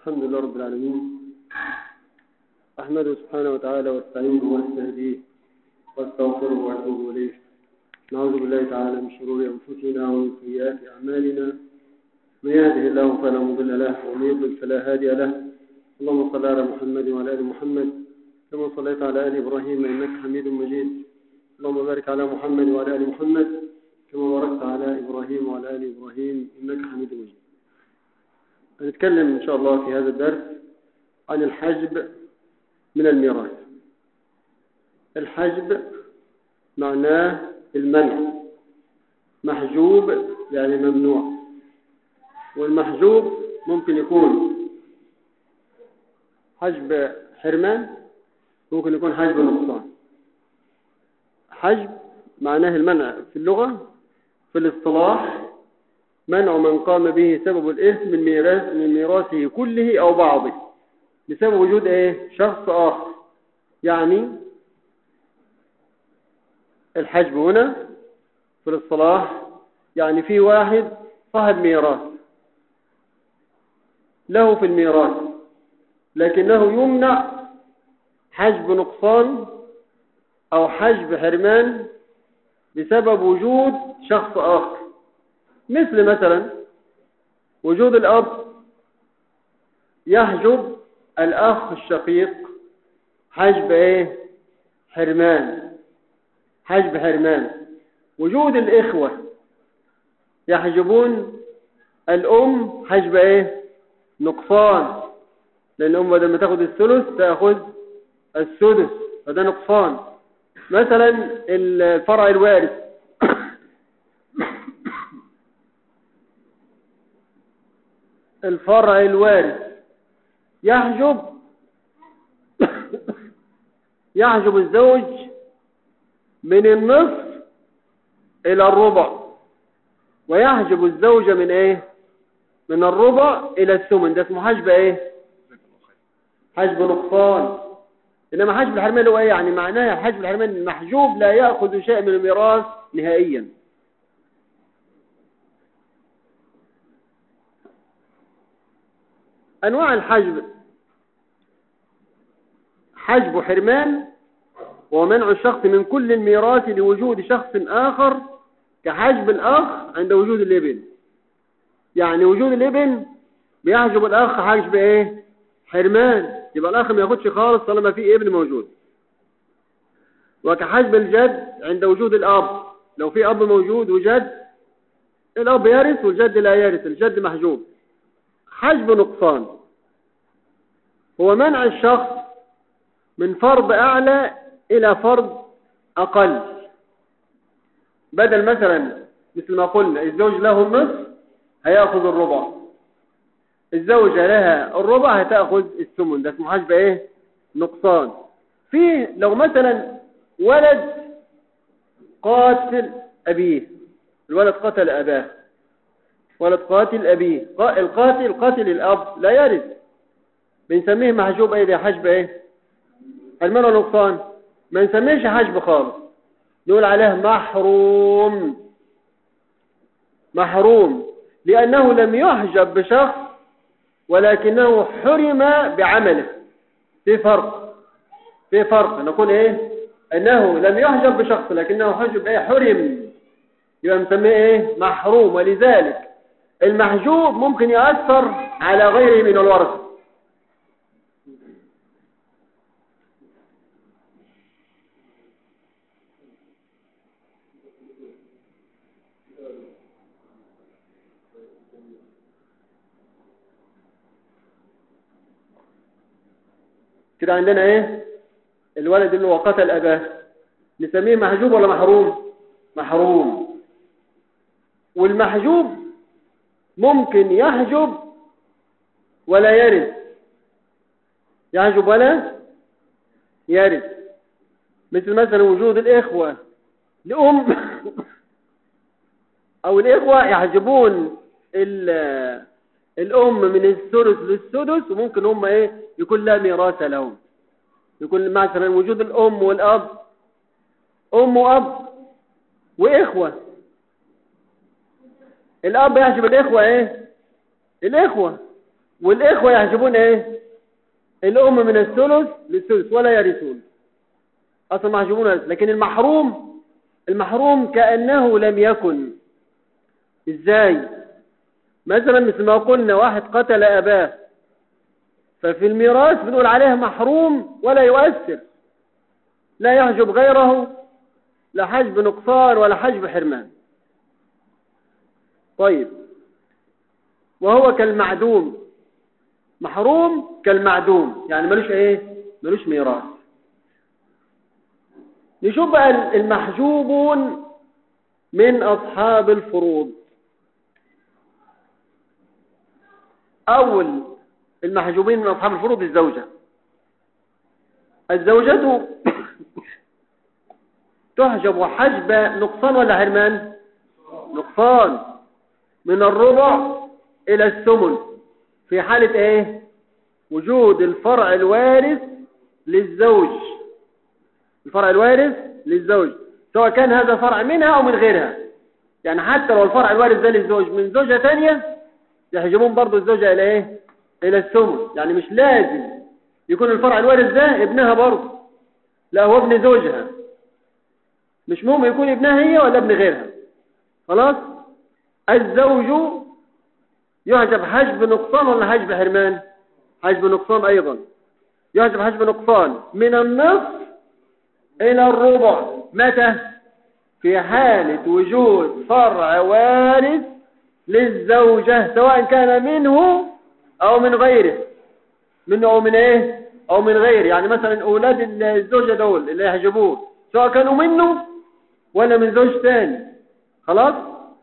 الحمد لله رب العالمين أحمده سبحانه وتعالى واستعينه واستهديه واستغفره وأتوب إليه نعوذ بالله تعالى من شرور أنفسنا ومن سيئات أعمالنا من يهده الله فلا مضل له ومن يضلل فلا هادي له اللهم صل على محمد وعلى آل محمد كما صليت على آل إبراهيم إنك حميد مجيد اللهم بارك على محمد وعلى آل محمد كما باركت على إبراهيم وعلى آل إبراهيم إنك حميد مجيد هنتكلم إن شاء الله في هذا الدرس عن الحجب من الميراث الحجب معناه المنع محجوب يعني ممنوع والمحجوب ممكن يكون حجب حرمان ممكن يكون حجب نقصان حجب معناه المنع في اللغة في الاصطلاح منع من قام به سبب الإثم من ميراث من ميراثه كله أو بعضه بسبب وجود إيه شخص آخر يعني الحجب هنا في الاصطلاح يعني في واحد صاحب ميراث له في الميراث لكنه يمنع حجب نقصان أو حجب حرمان بسبب وجود شخص آخر مثل مثلا وجود الأب يحجب الأخ الشقيق حجب إيه حرمان حجب حرمان وجود الإخوة يحجبون الأم حجب إيه نقصان لأن الأم لما تأخذ الثلث تأخذ السدس فده نقصان مثلا الفرع الوارث الفرع الوارث يحجب يحجب الزوج من النصف إلى الربع ويحجب الزوجة من ايه من الربع إلى الثمن ده اسمه حجب ايه حجب نقصان إنما حجب الحرمان هو ايه يعني معناه حجب الحرمان المحجوب لا يأخذ شيء من الميراث نهائيا أنواع الحجب حجب حرمان ومنع الشخص من كل الميراث لوجود شخص آخر كحجب الأخ عند وجود الابن يعني وجود الابن بيحجب الأخ حجب إيه حرمان يبقى الأخ ما ياخدش خالص طالما في ابن موجود وكحجب الجد عند وجود الأب لو في أب موجود وجد الأب يرث والجد لا يرث الجد محجوب حجب نقصان هو منع الشخص من فرض أعلى إلى فرض أقل بدل مثلا مثل ما قلنا الزوج له النصف هيأخذ الربع الزوجة لها الربع هتأخذ الثمن ده اسمه حجب ايه نقصان في لو مثلا ولد قاتل أبيه الولد قتل أباه ولد قاتل أبيه القاتل قاتل الأب لا يرث بنسميه محجوب ايه ده حجب ايه المنع نقصان ما نسميهش حجب خالص نقول عليه محروم محروم لأنه لم يحجب بشخص ولكنه حرم بعمله في فرق في فرق نقول ايه انه لم يحجب بشخص لكنه حجب ايه حرم يبقى نسميه ايه محروم ولذلك المحجوب ممكن يأثر على غيره من الورثة كده عندنا ايه الولد اللي هو قتل اباه نسميه محجوب ولا محروم محروم والمحجوب ممكن يحجب ولا يرث يحجب ولا يرث مثل مثلا وجود الإخوة لأم أو الإخوة يحجبون الأم من الثلث للسدس وممكن هم إيه يكون لا ميراث لهم يكون مثلا وجود الأم والأب أم وأب وإخوة الأب يحجب الإخوة إيه الإخوة والإخوة يحجبون إيه الأم من الثلث للثلث ولا يرثون أصلا محجوبون لكن المحروم المحروم كأنه لم يكن إزاي مثلا مثل ما قلنا واحد قتل أباه ففي الميراث بنقول عليه محروم ولا يؤثر لا يحجب غيره لا حجب نقصان ولا حجب حرمان طيب وهو كالمعدوم محروم كالمعدوم يعني ملوش ايه ملوش ميراث نشوف بقى المحجوبون من أصحاب الفروض أول المحجوبين من أصحاب الفروض الزوجة الزوجة تحجب حجب نقصان ولا حرمان نقصان من الربع إلى الثمن في حالة ايه وجود الفرع الوارث للزوج الفرع الوارث للزوج سواء كان هذا فرع منها أو من غيرها يعني حتى لو الفرع الوارث ده للزوج من زوجة تانية يحجبون برضو الزوجة إلى إيه إلى الثمن يعني مش لازم يكون الفرع الوارث ده ابنها برضو لا هو ابن زوجها مش مهم يكون ابنها هي ولا ابن غيرها خلاص الزوج يحجب حجب نقصان ولا حجب حرمان حجب نقصان أيضا يحجب حجب نقصان من النصف إلى الربع متى في حالة وجود فرع وارث للزوجة سواء كان منه أو من غيره منه أو من إيه أو من غيره يعني مثلا أولاد الزوجة دول اللي يحجبوه سواء كانوا منه ولا من زوج ثاني خلاص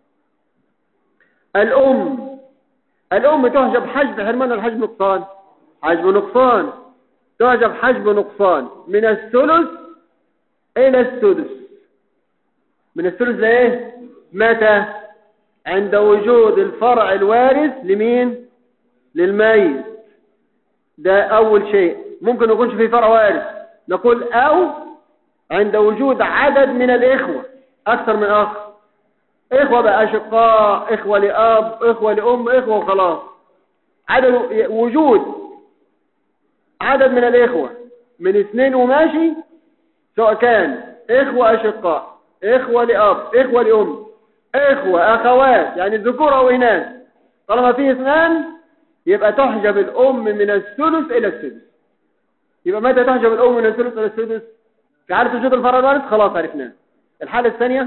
الأم الأم تحجب حجب حرمان ولا حجب نقصان حجب نقصان تحجب حجب نقصان من الثلث إلى السدس من الثلث لإيه متى عند وجود الفرع الوارث لمين للميت ده أول شيء ممكن يكونش في فرع وارث نقول أو عند وجود عدد من الإخوة أكثر من أخ إخوة بقى أشقاء إخوة لأب إخوة لأم إخوة وخلاص عدد وجود عدد من الإخوة من اثنين وماشي سواء كان إخوة أشقاء إخوة لأب إخوة لأم إخوة أخوات يعني ذكور أو إناث طالما فيه اثنان يبقى تحجب الأم من الثلث إلى السدس يبقى متى تحجب الأم من الثلث إلى السدس في حالة وجود الفرع الوارث خلاص عرفناه الحالة الثانية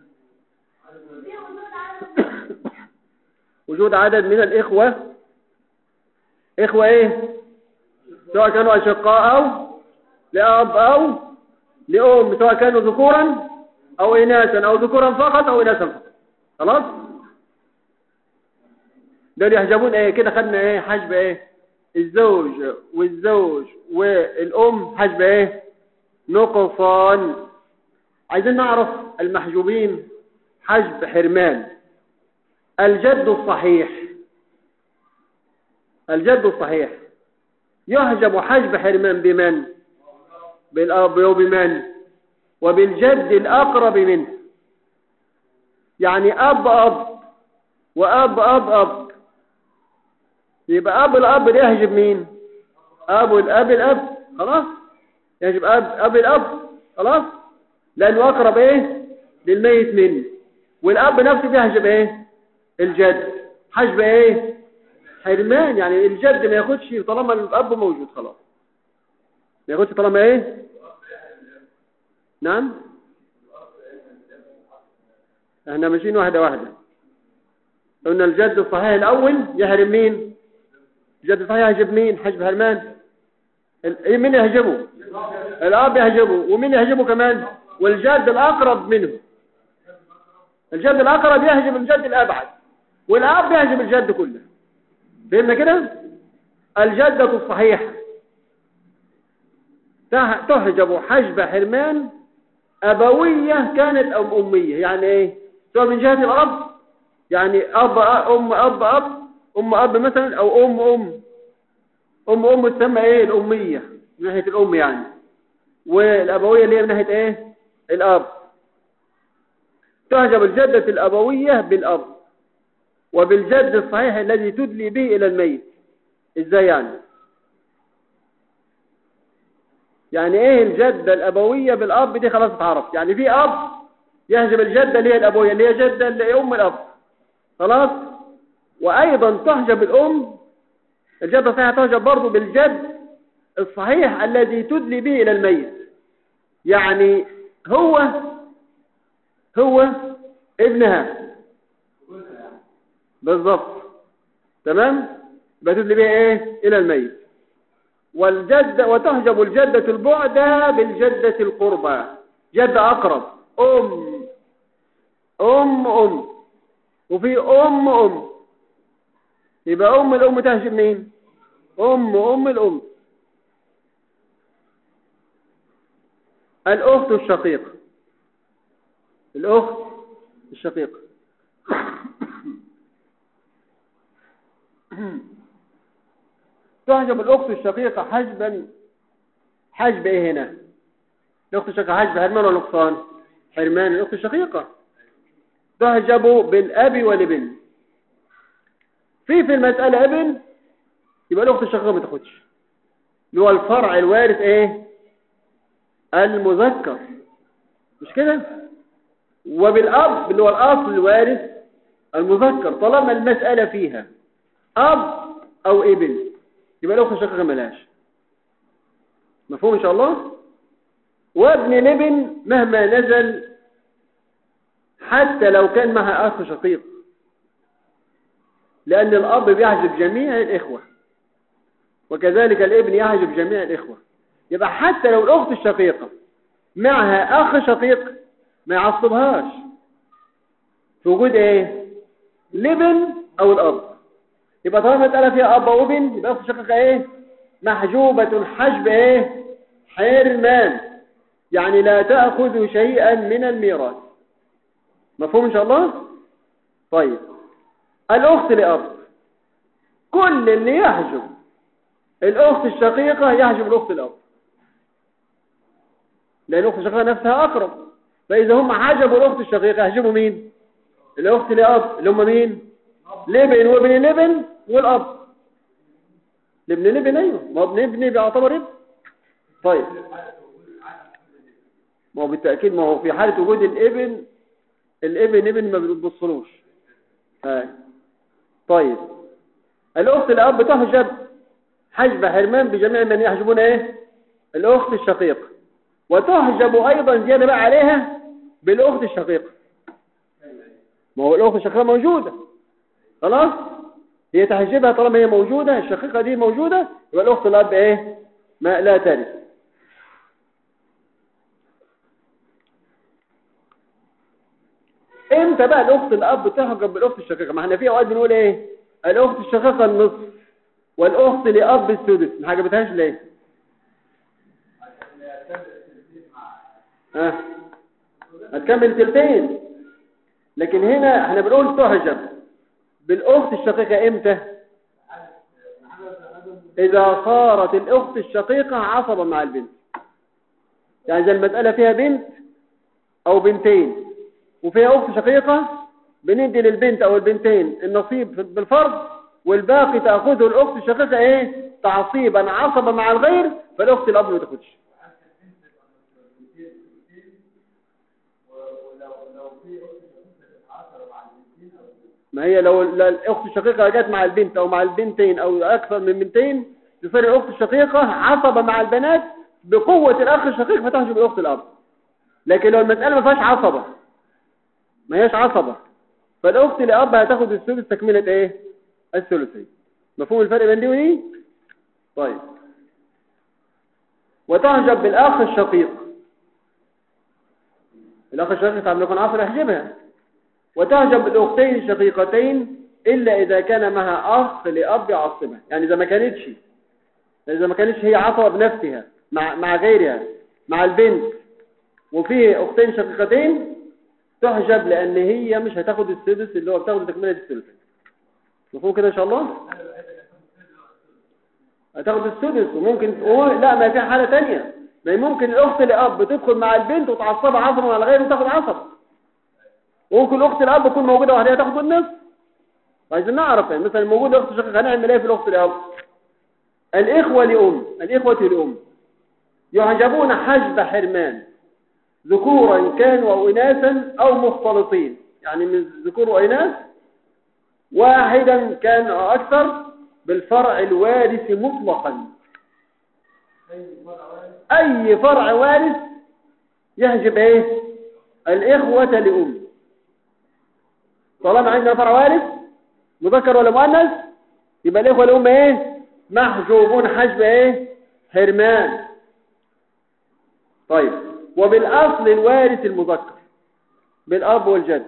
وجود عدد من الإخوة إخوة إيه سواء كانوا أشقاء أو لأب أو لأم سواء كانوا ذكورا أو إناثا أو ذكورا فقط أو إناثا فقط خلاص دول يحجبون إيه كده خدنا إيه حجب إيه الزوج والزوج والأم حجب إيه نقصان عايزين نعرف المحجوبين حجب حرمان الجد الصحيح الجد الصحيح يحجب حجب حرمان بمن بالأب وبمن وبالجد الأقرب منه يعني أب أب وأب أب أب يبقى أب الأب يحجب مين أبو الأب الأب خلاص يحجب أب أب الأب خلاص لأنه أقرب إيه للميت منه والأب نفسه بيحجب إيه الجد حجب إيه حرمان يعني الجد ما ياخدش طالما الأب موجود خلاص ما ياخدش طالما إيه نعم احنا ماشيين واحدة واحدة قلنا الجد الصحيح الأول يحرم مين الجد الصحيح يحجب مين حجب هرمان ال- مين يحجبه الأب يحجبه ومين يحجبه كمان والجد الأقرب منه الجد الأقرب يحجب الجد الأبعد والأب يحجب الجد كله فهمنا كده الجدة الصحيحة تح- تحجب حجب حرمان أبوية كانت أو أمية يعني إيه سواء من جهة الأب يعني أب أم أب أب أم أب مثلا أو أم أم أم أم تسمى إيه الأمية من ناحية الأم يعني والأبوية اللي هي من ناحية إيه الأب تحجب الجدة الأبوية بالأب وبالجد الصحيح الذي تدلي به إلى الميت ازاي يعني يعني ايه الجدة الابوية بالاب دي خلاص اتعرف يعني في اب يهجب الجدة اللي هي الابوية اللي هي جدة اللي هي ام الاب خلاص وايضا تحجب الام الجدة صحيحة تحجب برضه بالجد الصحيح الذي تدلي به الى الميت يعني هو هو ابنها بالضبط تمام بتدلي بها ايه الى الميت والجدة وتحجب الجدة البعدة بالجدة القربى جدة أقرب أم أم أم وفي أم أم يبقى أم الأم تحجب مين أم أم الأم الأخت الشقيقة الأخت الشقيقة تحجب الأخت الشقيقة حجبا حجب إيه هنا الأخت الشقيقة حجب حرمان ولا نقصان حرمان الأخت الشقيقة تحجب بالأب والابن في في المسألة ابن يبقى الأخت الشقيقة ما تاخدش اللي هو الفرع الوارث إيه المذكر مش كده وبالأب اللي هو الأصل الوارث المذكر طالما المسألة فيها أب أو ابن يبقى الأخت الشقيقة ملهاش مفهوم إن شاء الله وابن الابن مهما نزل حتى لو كان معها أخ شقيق لأن الأب بيحجب جميع الإخوة وكذلك الابن يحجب جميع الإخوة يبقى حتى لو الأخت الشقيقة معها أخ شقيق ما يعصبهاش في وجود ايه الابن او الاب يبقى طالما مسألة فيها اب او ابن يبقى اخت شقيقة ايه محجوبة حجب ايه حرمان يعني لا تأخذ شيئا من الميراث مفهوم ان شاء الله طيب الاخت لاب كل اللي يحجب الاخت الشقيقة يحجب الاخت الاب لان الاخت الشقيقة نفسها اقرب فاذا هم حجبوا الاخت الشقيقة يحجبوا مين الاخت لاب اللي هم مين الابن وابن الابن والاب الابن الابن ايوه ما ابن ابن بيعتبر ابن طيب ما هو بالتأكيد ما هو في حالة وجود الابن الابن ابن ما بتبصلوش هاي طيب الاخت الاب تحجب حجب حرمان بجميع من يحجبون ايه الاخت الشقيقه وتحجب ايضا زياده بقى عليها بالاخت الشقيقه ما هو الاخت الشقيقه موجوده خلاص هي تحجبها طالما هي موجوده الشقيقه دي موجوده يبقى الاخت الاب ايه ما لا ترث امتى بقى الاخت الاب تحجب بالاخت الشقيقه ما احنا في اوقات بنقول ايه الاخت الشقيقه النصف والاخت لاب السدس ما حجبتهاش ليه ها هتكمل تلتين لكن هنا احنا بنقول تحجب بالاخت الشقيقه امتى اذا صارت الاخت الشقيقه عصبا مع البنت يعني اذا المساله فيها بنت او بنتين وفيها اخت شقيقه بندي للبنت او البنتين النصيب بالفرض والباقي تاخذه الاخت الشقيقه ايه تعصيبا عصبا مع الغير فالاخت الاب ما تاخدش ما هي لو الاخت الشقيقه جت مع البنت او مع البنتين او اكثر من بنتين تصير الاخت الشقيقه عصبه مع البنات بقوه الاخ الشقيق فتحجب الاخت الاب لكن لو المساله ما فيهاش عصبه ما هياش عصبه فالاخت الاب هتاخد الثلث تكمله ايه الثلثين مفهوم الفرق بين دي ودي طيب وتحجب بالاخ الشقيق الاخ الشقيق عم يكون عصر يحجبها وتهجب بالأختين الشقيقتين إلا إذا كان معها أخ لأب يعصبها يعني إذا ما كانتش إذا ما كانتش هي عصبة بنفسها مع, مع غيرها مع البنت وفيه أختين شقيقتين تحجب لأن هي مش هتاخد السدس اللي هو بتاخد تكملة الثلثين مفهوم كده إن شاء الله هتاخد السدس وممكن تقول لا ما في حالة تانية ما ممكن الأخت لأب تدخل مع البنت وتعصبها عصبة مع الغير وتاخد عصبة وممكن اخت الاب تكون موجوده وحدها تاخد النصف عايزين نعرف يعني مثلا موجود اخت شقيقه هنعمل ايه في الاخت الاب الإخوة لأم الإخوة لأم يعجبون حجب حرمان ذكورا كانوا أو إناثا أو مختلطين يعني من ذكور وإناث واحدا كان أو أكثر بالفرع الوارث مطلقا أي فرع وارث يحجب إيه الإخوة لأم طالما عندنا فرع وارث مذكر ولا مؤنث يبقى الإخوة لأم إيه محجوبون حجب إيه حرمان طيب وبالأصل الوارث المذكر بالأب والجد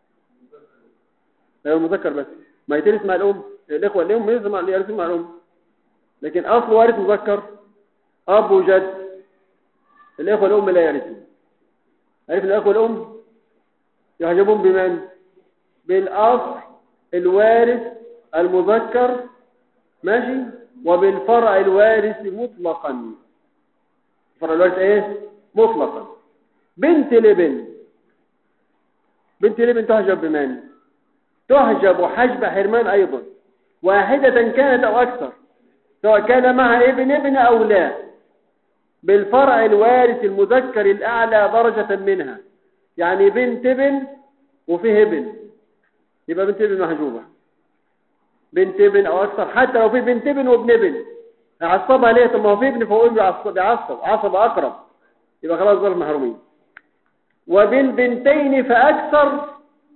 ايوه المذكر بس ما يترث مع الأم الإخوة الأم يرث مع الأم لكن أصل وارث مذكر أب وجد الإخوة الأم لا يرثون عرف الأخوة الأم يحجبون بمن بالأصل الوارث المذكر ماشي وبالفرع الوارث مطلقا الفرع الوارث ايه مطلقا بنت لبن بنت لبن تحجب بمن تحجب حجب حرمان أيضا واحدة كانت أو أكثر سواء كان معها ابن ابن أو لا بالفرع الوارث المذكر الأعلى درجة منها يعني بنت ابن وفيه ابن يبقى بنت ابن محجوبة بنت ابن أو أكثر حتى لو في بنت ابن وابن ابن عصبها ليه طب ما هو في ابن فهو بيعصب يعصب عصب أقرب يبقى خلاص دول محرومين وبالبنتين فأكثر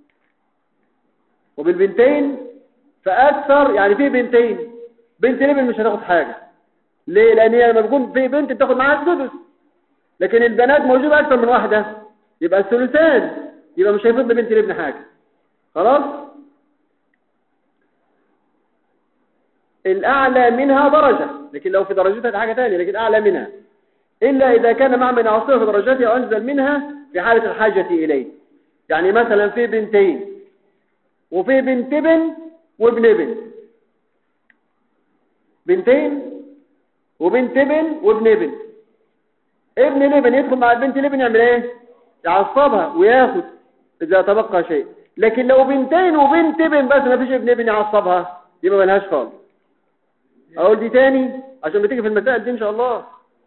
وبالبنتين فأكثر يعني في بنتين بنت الابن مش هتاخد حاجة ليه لأن هي لما بيكون في بنت بتاخد معاها السدس لكن البنات موجودة أكثر من واحدة يبقى الثلثان يبقى مش هيفضل بنت الابن حاجة خلاص الأعلى منها درجة لكن لو في درجتها حاجة ثانية لكن أعلى منها إلا إذا كان مع من عصير في درجتها أو أنزل منها في حالة الحاجة إليه يعني مثلا في بنتين وفي بنت ابن وابن ابن بنتين وبنت ابن وابن ابن ابن الابن يدخل مع البنت الابن يعمل ايه يعصبها وياخد اذا تبقى شيء لكن لو بنتين وبنت ابن بس ما فيش ابن ابن يعصبها يبقى ملهاش خالص اقول دي تاني عشان بتيجي في المسائل دي ان شاء الله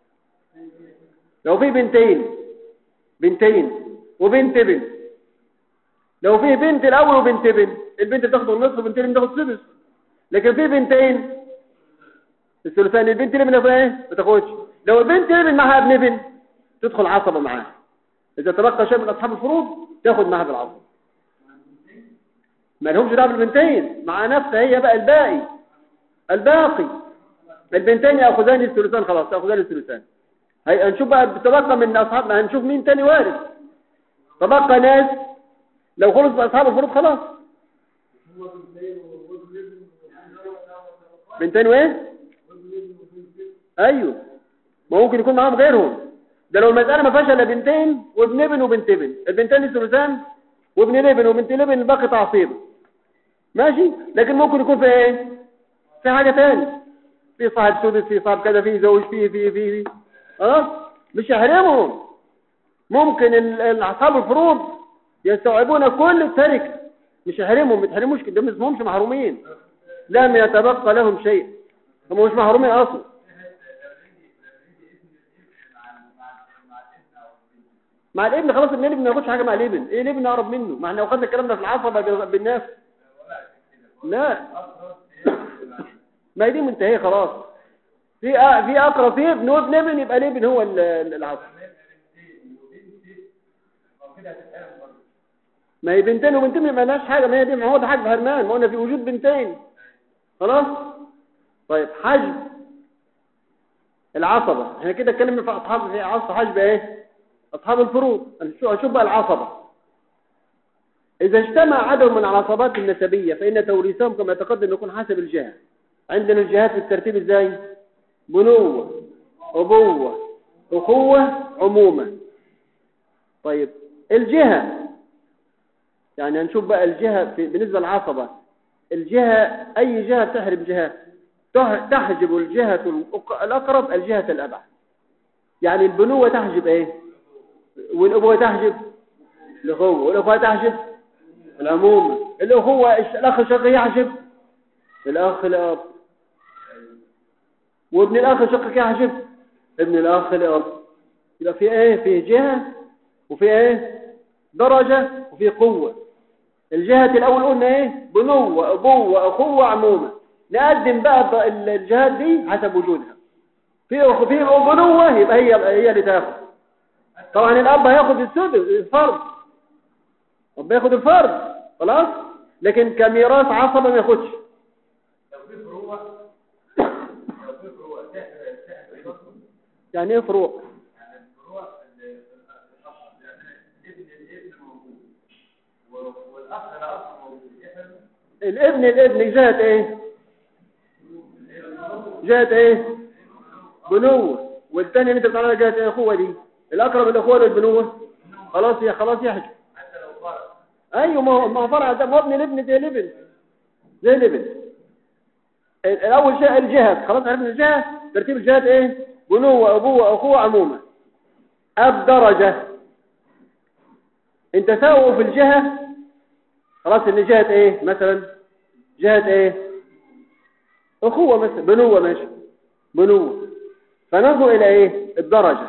لو في بنتين بنتين وبنت ابن لو في بنت الاول وبنت ابن البنت بتاخد النصف وبنت الابن بتاخد سدس لكن في بنتين الثلثان البنت الابن فيها ايه ما تاخدش لو البنت الابن معاها ابن ابن تدخل عصبه معاها اذا تبقى شيء من اصحاب الفروض تاخد معاها بالعصبه ما لهمش دعوه بالبنتين مع نفسها هي بقى الباقي الباقي البنتين ياخذان الثلثان خلاص ياخذان الثلثان هي هنشوف بقى تبقى من اصحابنا هنشوف مين تاني وارث تبقى ناس لو خلص اصحاب الفروض خلاص بنتين وايه ايوه ما ممكن يكون معاهم غيرهم ده لو المساله ما فيهاش الا بنتين وابن ابن وبنت ابن البنتين الثلثان وابن الابن وبنت الابن الباقي تعصيب ماشي لكن ممكن يكون في ايه في حاجه ثانيه في صاحب سدس في صاحب كذا في زوج في في في في خلاص مش يحرمهم ممكن اصحاب الفروض يستوعبون كل التركه مش يحرمهم ما تحرموش كده ما اسمهمش محرومين لم يتبقى لهم شيء هم مش محرومين اصلا مع الابن خلاص ابن الابن ما ياخدش حاجه مع الابن ايه الابن اقرب منه ما احنا لو خدنا الكلام ده في العصبه بالناس لا ما هي دي منتهيه خلاص في في اقرب في ابن وابن ابن يبقى الابن هو العصب ما هي بنتين وبنتين ما لهاش حاجه ما هي دي ما هو ده حاجه هرمان ما قلنا في وجود بنتين خلاص طيب حجب العصبه احنا كده اتكلمنا في اصحاب في عصب حجب ايه اصحاب الفروض اشوف بقى العصبه اذا اجتمع عدد من العصبات النسبيه فان توريثهم كما تقدم يكون حسب الجهه عندنا الجهات في الترتيب ازاي بنوه ابوه اخوه عموما طيب الجهه يعني هنشوف بقى الجهة في بالنسبة للعصبة الجهة أي جهة تحرم جهة تحجب الجهة الأقرب الجهة الأبعد يعني البنوة تحجب إيه والأبوة تحجب الأخوة والأخوة تحجب العموم الأخوة الأخ الشقي يحجب الأخ الأب وابن الاخ الشقيق يحجب ابن الاخ لاب يبقى في ايه في جهه وفي ايه درجه وفي قوه الجهه الاول قلنا ايه بنوه ابوه اخوه عمومه نقدم بقى الجهات دي حسب وجودها في في بنوه يبقى هي هي اللي تاخد طبعا الاب هياخد السدس الفرض الاب ياخد الفرض خلاص لكن كميراث عصبه ما ياخدش يعني ايه فروع الابن الابن جهة ايه جهة ايه بنوة والثاني اللي انت بتعملها جهة ايه اخوة دي الاقرب الاخوة للبنوة خلاص يا خلاص يحجب ايوه ما هو ما هو فرع ده ما هو ابن الابن زي الابن زي الابن الاول شيء الجهة خلاص عرفنا الجهة ترتيب الجهات ايه بنوة ابوة اخوة عموما اب درجة انت ساووا في الجهة خلاص ان جهة ايه مثلا جهة ايه اخوة مثلا بنوة ماشي بنوة فنظر الى ايه الدرجة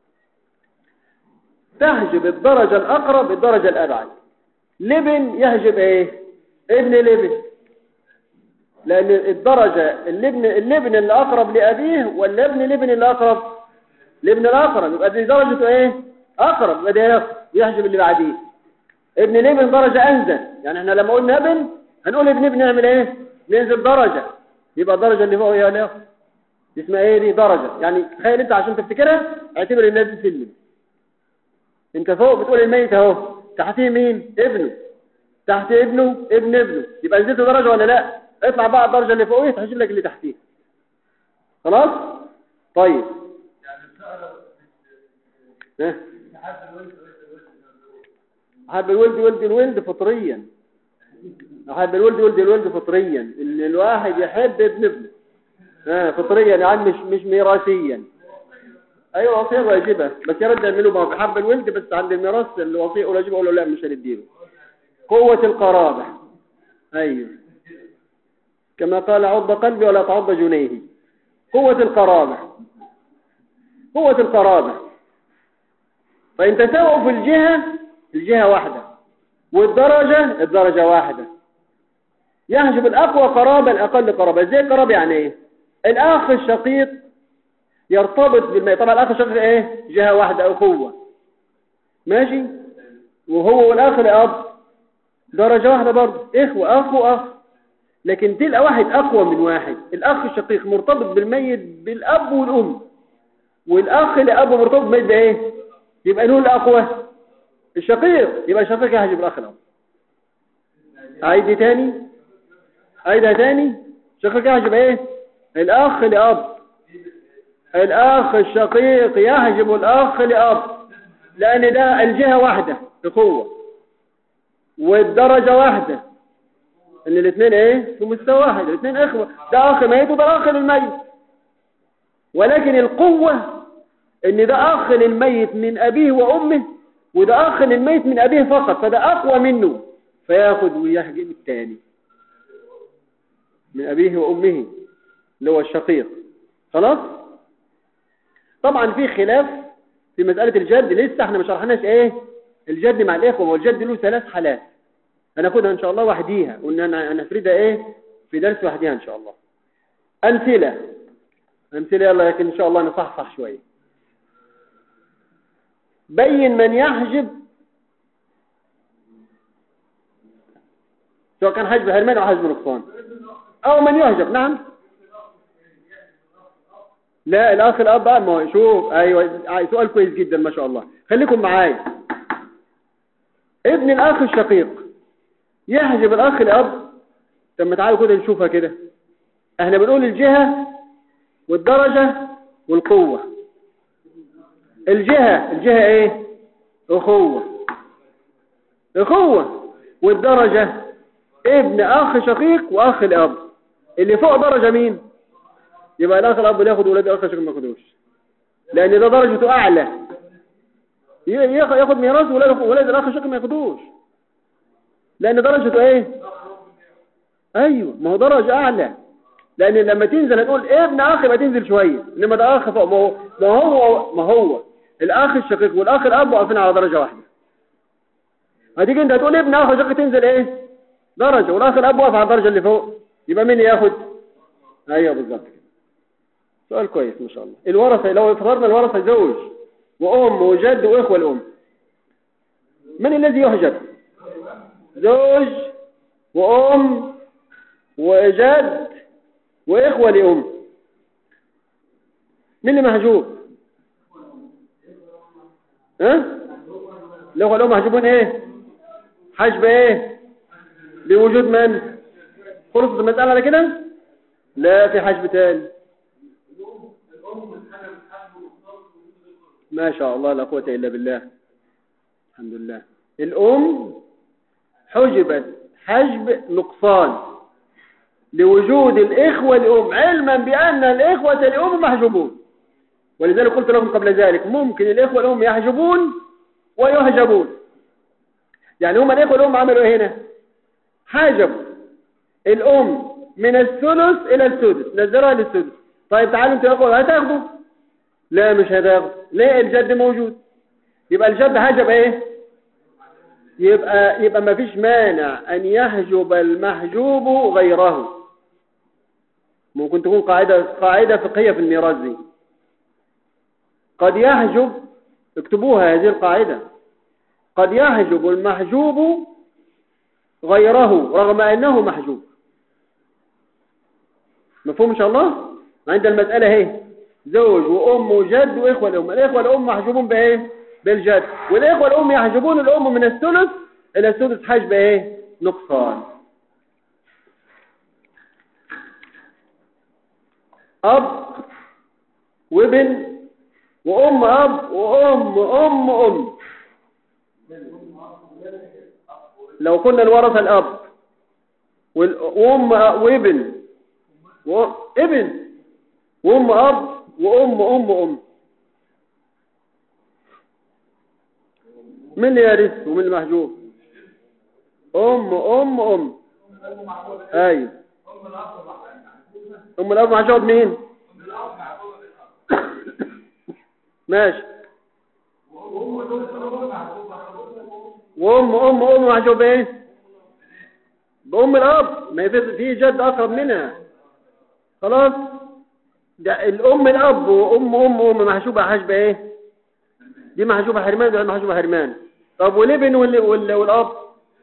تحجب الدرجة الاقرب الدرجة الابعد لبن يحجب ايه ابن لبن لان الدرجة اللبن اللبن اللي اقرب لابيه ولا ابن لبن اللي اقرب لابن الاقرب يبقى دي درجته ايه اقرب يبقى ده يحجب اللي بعديه ابن لبن درجة انزل يعني احنا لما قلنا ابن هنقول ابن ابن نعمل ايه ننزل درجة يبقى الدرجة اللي فوق هي لا اسمها ايه دي درجة يعني تخيل انت عشان تفتكرها اعتبر الناس دي سلم انت فوق بتقول الميت اهو تحتيه مين ابنه تحت ابنه ابن ابنه يبقى نزلت درجة ولا لا اطلع بقى الدرجة اللي فوقيه تحجب لك اللي تحتيه خلاص طيب ها حب الولد ولد الولد فطريا حب الولد ولد الولد فطريا ان الواحد يحب ابن ابنه اه فطريا يعني مش مش ميراثيا ايوه وصيه واجبه بس يا رد يعملوا ما حب الولد بس عند الميراث الوصيه واجبه اقول له لا مش هنديله قوه القرابه ايوه كما قال عض قلبي ولا تعض جنيه قوه القرابه قوه القرابه فان تساووا في الجهه الجهة واحدة والدرجة الدرجة واحدة يحجب الأقوى قرابة الأقل قرابة ازاي قرابة يعني ايه الأخ الشقيق يرتبط بالميت طبعا الأخ الشقيق ايه جهة واحدة أخوة ماشي وهو والأخ الأب درجة واحدة برضه إخوة أخ وأخ لكن تلقى واحد أقوى من واحد الأخ الشقيق مرتبط بالميت بالأب والأم والأخ لأب مرتبط بالميت بإيه يبقى نقول الأقوى الشقيق يبقى الشقيق يحجب الأخ الأب عيد تاني عيدها تاني الشقيق يحجب ايه الأخ لأب الأخ الشقيق يحجب الأخ لأب لأن ده الجهة واحدة بقوة والدرجة واحدة ان الاثنين ايه في مستوى واحد الاثنين اخوة ده اخ ميت وده اخ للميت ولكن القوة ان ده اخ للميت من ابيه وامه وده اخ للميت من ابيه فقط فده اقوى منه فياخد ويحجب الثاني من ابيه وامه اللي هو الشقيق خلاص طبعا في خلاف في مسألة الجد لسه احنا ما شرحناش ايه الجد مع الاخوة والجد له ثلاث حالات هناخدها ان شاء الله وحديها قلنا هنفردها ايه في درس وحديها ان شاء الله امثلة امثلة يلا لكن ان شاء الله نصحصح شوية بين من يحجب سواء كان حجب هرمان او حجب نقصان او من يحجب نعم لا الاخ الاب بقى ما هو شوف ايوه سؤال كويس جدا ما شاء الله خليكم معايا ابن الاخ الشقيق يحجب الاخ الاب طب ما تعالوا كده نشوفها كده احنا بنقول الجهة والدرجة والقوة الجهة الجهة ايه اخوة اخوة والدرجة ابن اخ شقيق واخ الاب اللي فوق درجة مين يبقى الاخ الاب اللي ياخد ولاد الاخ الشقيق ما ياخدوش لان ده درجته اعلى ياخد ميراث ولاد ولاد الاخ الشقيق ما ياخدوش لان درجته ايه ايوه ما هو درجة اعلى لان لما تنزل هتقول ابن اخ يبقى تنزل شويه انما ده اخ فوق ما هو ما هو ما هو الاخ الشقيق والاخ الاب واقفين على درجه واحده هتيجي انت تقول ابن اخ شقيق تنزل ايه درجه والاخ الاب واقف على الدرجه اللي فوق يبقى مين ياخد ايوه بالظبط كده سؤال كويس ما شاء الله الورثه لو افترضنا الورثه زوج وام وجد واخوه الام من الذي يحجب زوج وام وجد واخوه لام مين اللي محجوب ها الاخوه الام محجوبون ايه حجب ايه بوجود من خلصت المساله على كده لا في حجب تاني ما شاء الله لا قوة إلا بالله الحمد لله الأم حجبت حجب نقصان لوجود الإخوة الأم علما بأن الإخوة الأم محجوبون ولذلك قلت لكم قبل ذلك ممكن الإخوة الأم يحجبون ويحجبون يعني هم الإخوة الأم عملوا إيه هنا حجبوا الأم من الثلث إلى السدس نزلها للسدس طيب تعالوا انتوا يا هتاخدوا لا مش هتاخدوا ليه الجد موجود يبقى الجد حجب ايه يبقى يبقى ما فيش مانع ان يحجب المحجوب غيره ممكن تكون قاعدة قاعدة فقهية في الميراث دي قد يحجب اكتبوها هذه القاعدة قد يحجب المحجوب غيره رغم انه محجوب مفهوم ان شاء الله عند المسألة اهي زوج وام وجد واخوة الام الاخوة الام محجوبون بايه بالجد والاخوة الام يحجبون الام من الثلث الى السدس حجب ايه نقصان اب وابن وام اب وام ام ام لو كنا الورثة الاب وام وابن وابن وام اب وام ام ام من اللي يرث ومن المحجوب ام ام ام ايوه ام الاب محجوب مين ماشي وام ام ام محجوب ايه بام الاب ما في جد اقرب منها خلاص ده الام الاب وام ام ام محجوبه حجبه ايه دي محجوبه حرمان دي محجوبه حرمان طب والابن وال... وال... والاب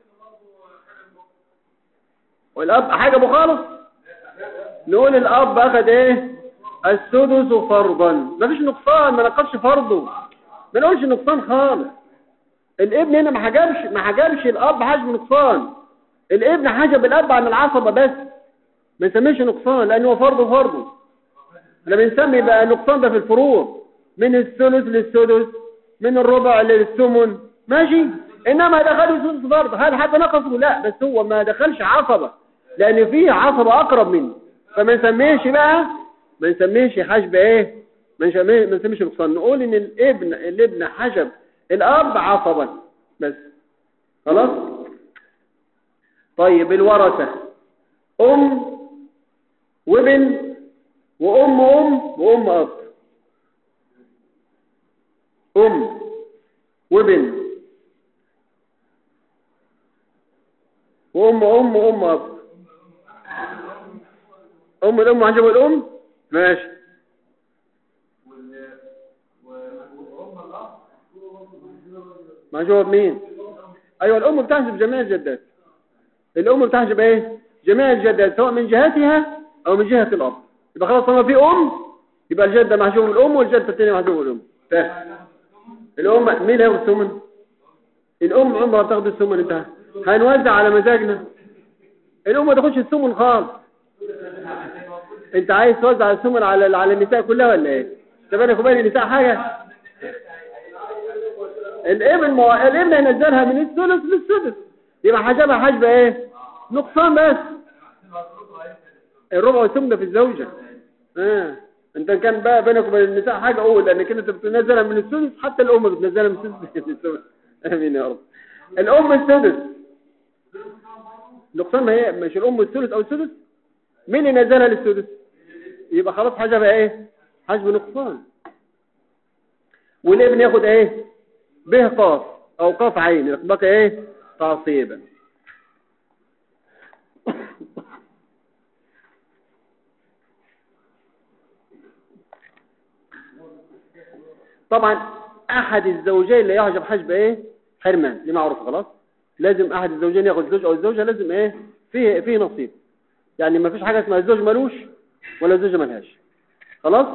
والاب حجبه خالص نقول الاب اخذ ايه السدس فرضا مفيش نقصان ما نقصش فرضه ما نقولش نقصان خالص الابن هنا ما حجبش ما حجبش الاب حجب نقصان الابن حجب الاب عن العصبه بس ما نسميش نقصان لانه فرضه فرضه احنا بنسمي بقى النقصان ده في الفروع من الثلث للسدس من الربع للثمن ماشي انما دخلوا ثلث فرض هل حتى نقصوا لا بس هو ما دخلش عصبة لان فيه عصبة اقرب منه فما نسميش بقى ما نسميش حجب ايه ما نسميش ما نسميش نقصان نقول ان الابن الابن حجب الاب عصبا بس خلاص طيب الورثة ام وابن وأم أم وأم أب أم وابن وأم أم وأم أب أم الأم عجب الأم ماشي معجوب مين أيوة الأم بتحجب جميع الجدات الأم بتحجب إيه جميع الجدات سواء من جهتها أو من جهة الأب يبقى خلاص طالما في أم يبقى الجدة محجوب الأم والجدة الثانية محجوب الأم فاهم الأم مين هياخد الثمن الأم عمرها بتاخد الثمن انتهى هنوزع على مزاجنا الأم ما تاخدش الثمن خالص انت عايز توزع الثمن على على النساء كلها ولا ايه طب انا كمان النساء حاجه الابن مو... الابن هينزلها من الثلث للسدس يبقى حجبها حجبه ايه نقصان بس الربع والثمن في الزوجه اه انت كان بقى بينك وبين النساء حاجه اول لانك انت بتنزلها من السدس حتى الام بتنزلها من السدس للثمن امين يا رب الام السدس نقصان ما هي مش الام الثلث او السدس مين اللي نزلها للسدس يبقى خلاص حجب ايه حجب نقصان والابن ياخد ايه به قاف او قاف عين يبقى ايه تعصيبا طبعا احد الزوجين لا يحجب حجب ايه حرمان دي معروف خلاص لازم احد الزوجين ياخد الزوج او الزوجه لازم ايه فيه فيه نصيب يعني ما فيش حاجه اسمها الزوج ملوش ولا الزوجه ملهاش خلاص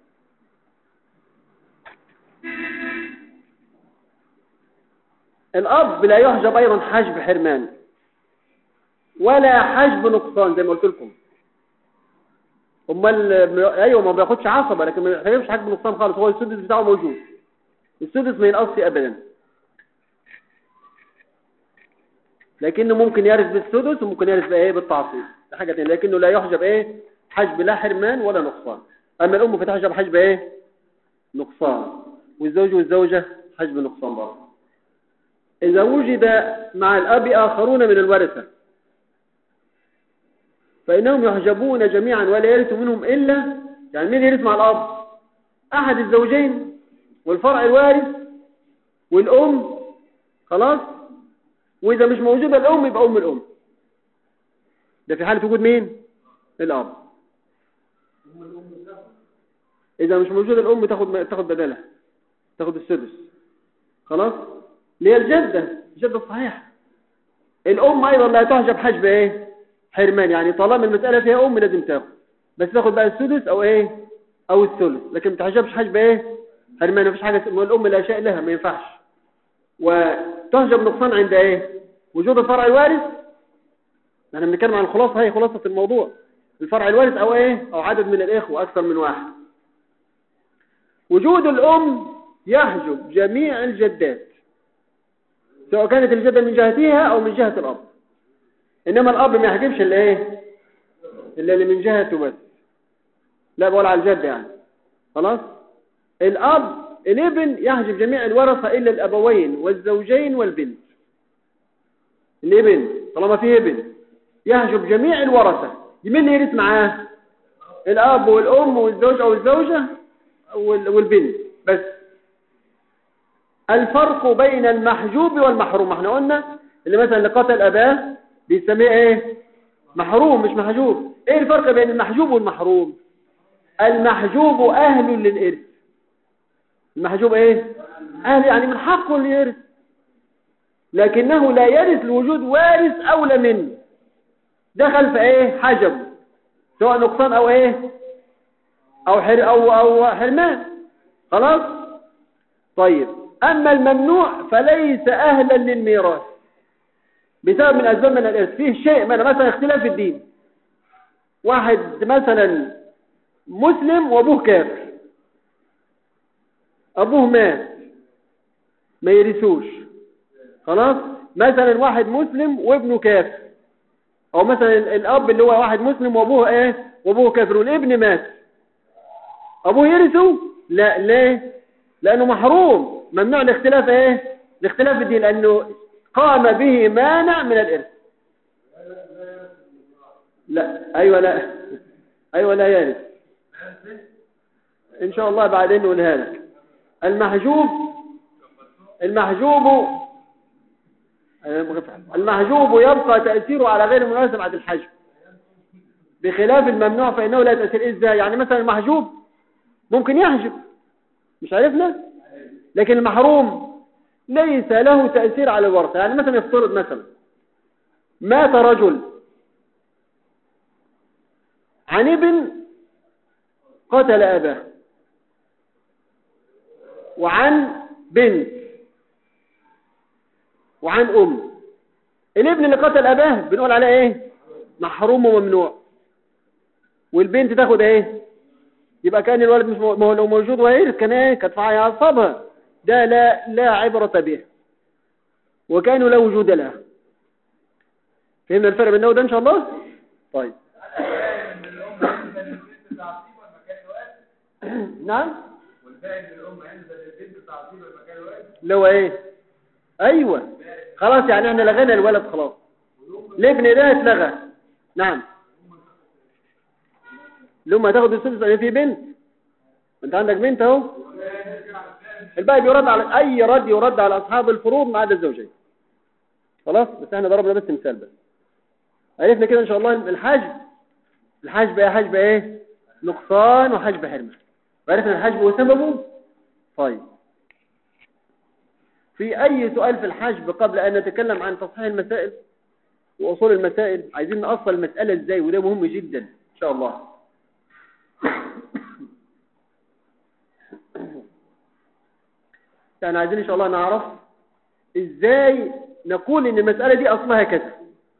الاب لا يحجب ايضا حجب حرمان ولا حجب نقصان زي ما قلت لكم امال ايوه ما بياخدش عصبه لكن ما بيحجبش حجب نقصان خالص هو السدس بتاعه موجود السدس ما ينقصش ابدا لكنه ممكن يرث بالسدس وممكن يرث بايه بالتعصيب ده حاجه ثانيه لكنه لا يحجب ايه حجب لا حرمان ولا نقصان اما الام فتحجب حجب ايه نقصان والزوج والزوجه حجب نقصان برضه اذا وجد مع الاب اخرون من الورثه فانهم يحجبون جميعا ولا يرث منهم الا يعني مين يرث مع الاب احد الزوجين والفرع الوارث والام خلاص واذا مش موجوده الام يبقى ام الام ده في حاله وجود مين الاب اذا مش موجوده الام تاخد تاخد بدلها تاخد السدس خلاص اللي هي الجده الجده الصحيحه الام ايضا لا تحجب حجب ايه حرمان يعني طالما المساله فيها ام لازم تاخد بس تاخد بقى السدس او ايه او الثلث لكن ما تحجبش حجب ايه حرمان مفيش حاجه اسمها الام لا شيء لها ما ينفعش وتحجب نقصان عند ايه وجود الفرع الوارث احنا بنتكلم عن الخلاصه هي خلاصه الموضوع الفرع الوارث او ايه او عدد من الاخوه اكثر من واحد وجود الام يحجب جميع الجدات سواء كانت الجده من جهتها او من جهه الاب انما الاب ما يحجبش الا ايه الا اللي من جهته بس لا بقول على الجد يعني خلاص الاب الابن يحجب جميع الورثه الا الابوين والزوجين والبنت الابن طالما فيه ابن يحجب جميع الورثه مين اللي يرث معاه الاب والام والزوج او الزوجه والبنت بس الفرق بين المحجوب والمحروم احنا قلنا اللي مثلا اللي قتل اباه بيسميه ايه محروم مش محجوب ايه الفرق بين المحجوب والمحروم المحجوب اهل للارث المحجوب ايه اهل يعني من حقه اللي يرث لكنه لا يرث لوجود وارث اولى منه دخل في ايه حجب سواء نقصان او ايه او حر او او حرمان خلاص طيب اما الممنوع فليس اهلا للميراث بسبب من اسباب من الارث فيه شيء من مثلا اختلاف في الدين واحد مثلا مسلم وابوه كافر ابوه مات ما يرثوش خلاص مثلا واحد مسلم وابنه كافر او مثلا الاب اللي هو واحد مسلم وابوه ايه وابوه كافر والابن مات ابوه يرثه لا ليه لانه محروم ممنوع الاختلاف ايه الاختلاف الدين لانه قام به مانع من الارث لا ايوه لا ايوه لا يرث ان شاء الله بعدين نقولها لك المحجوب المحجوب المحجوب يبقى تأثيره على غير المناسب بعد الحجب بخلاف الممنوع فإنه لا تأثير إزاي يعني مثلا المحجوب ممكن يحجب مش عرفنا لكن المحروم ليس له تأثير على الورثة يعني مثلا يفترض مثلا مات رجل عن ابن قتل أباه وعن بنت وعن أم الابن اللي قتل أباه بنقول عليه ايه محروم وممنوع والبنت تاخد ايه يبقى كان الولد مش ما هو لو موجود وهيرث كان ايه كانت عصبها ده لا لا عبرة به وكانوا لا وجود لها فهمنا الفرق بينه وده ان شاء الله طيب نعم لو ايه ايوه خلاص يعني احنا لغينا الولد خلاص الابن ده اتلغى نعم اللي هم هتاخدوا السدس لان في بنت انت عندك بنت اهو الباقي بيرد على اي رد يرد على اصحاب الفروض ما عدا الزوجين خلاص بس احنا ضربنا بس مثال بس عرفنا كده ان شاء الله الحجب الحجب ايه حجب ايه نقصان وحجب حرمه عرفنا الحجب وسببه طيب في اي سؤال في الحجب قبل ان نتكلم عن تصحيح المسائل واصول المسائل عايزين نأصل المسألة ازاي وده مهم جدا ان شاء الله يعني عايزين ان شاء الله نعرف ازاي نقول ان المسألة دي اصلها كذا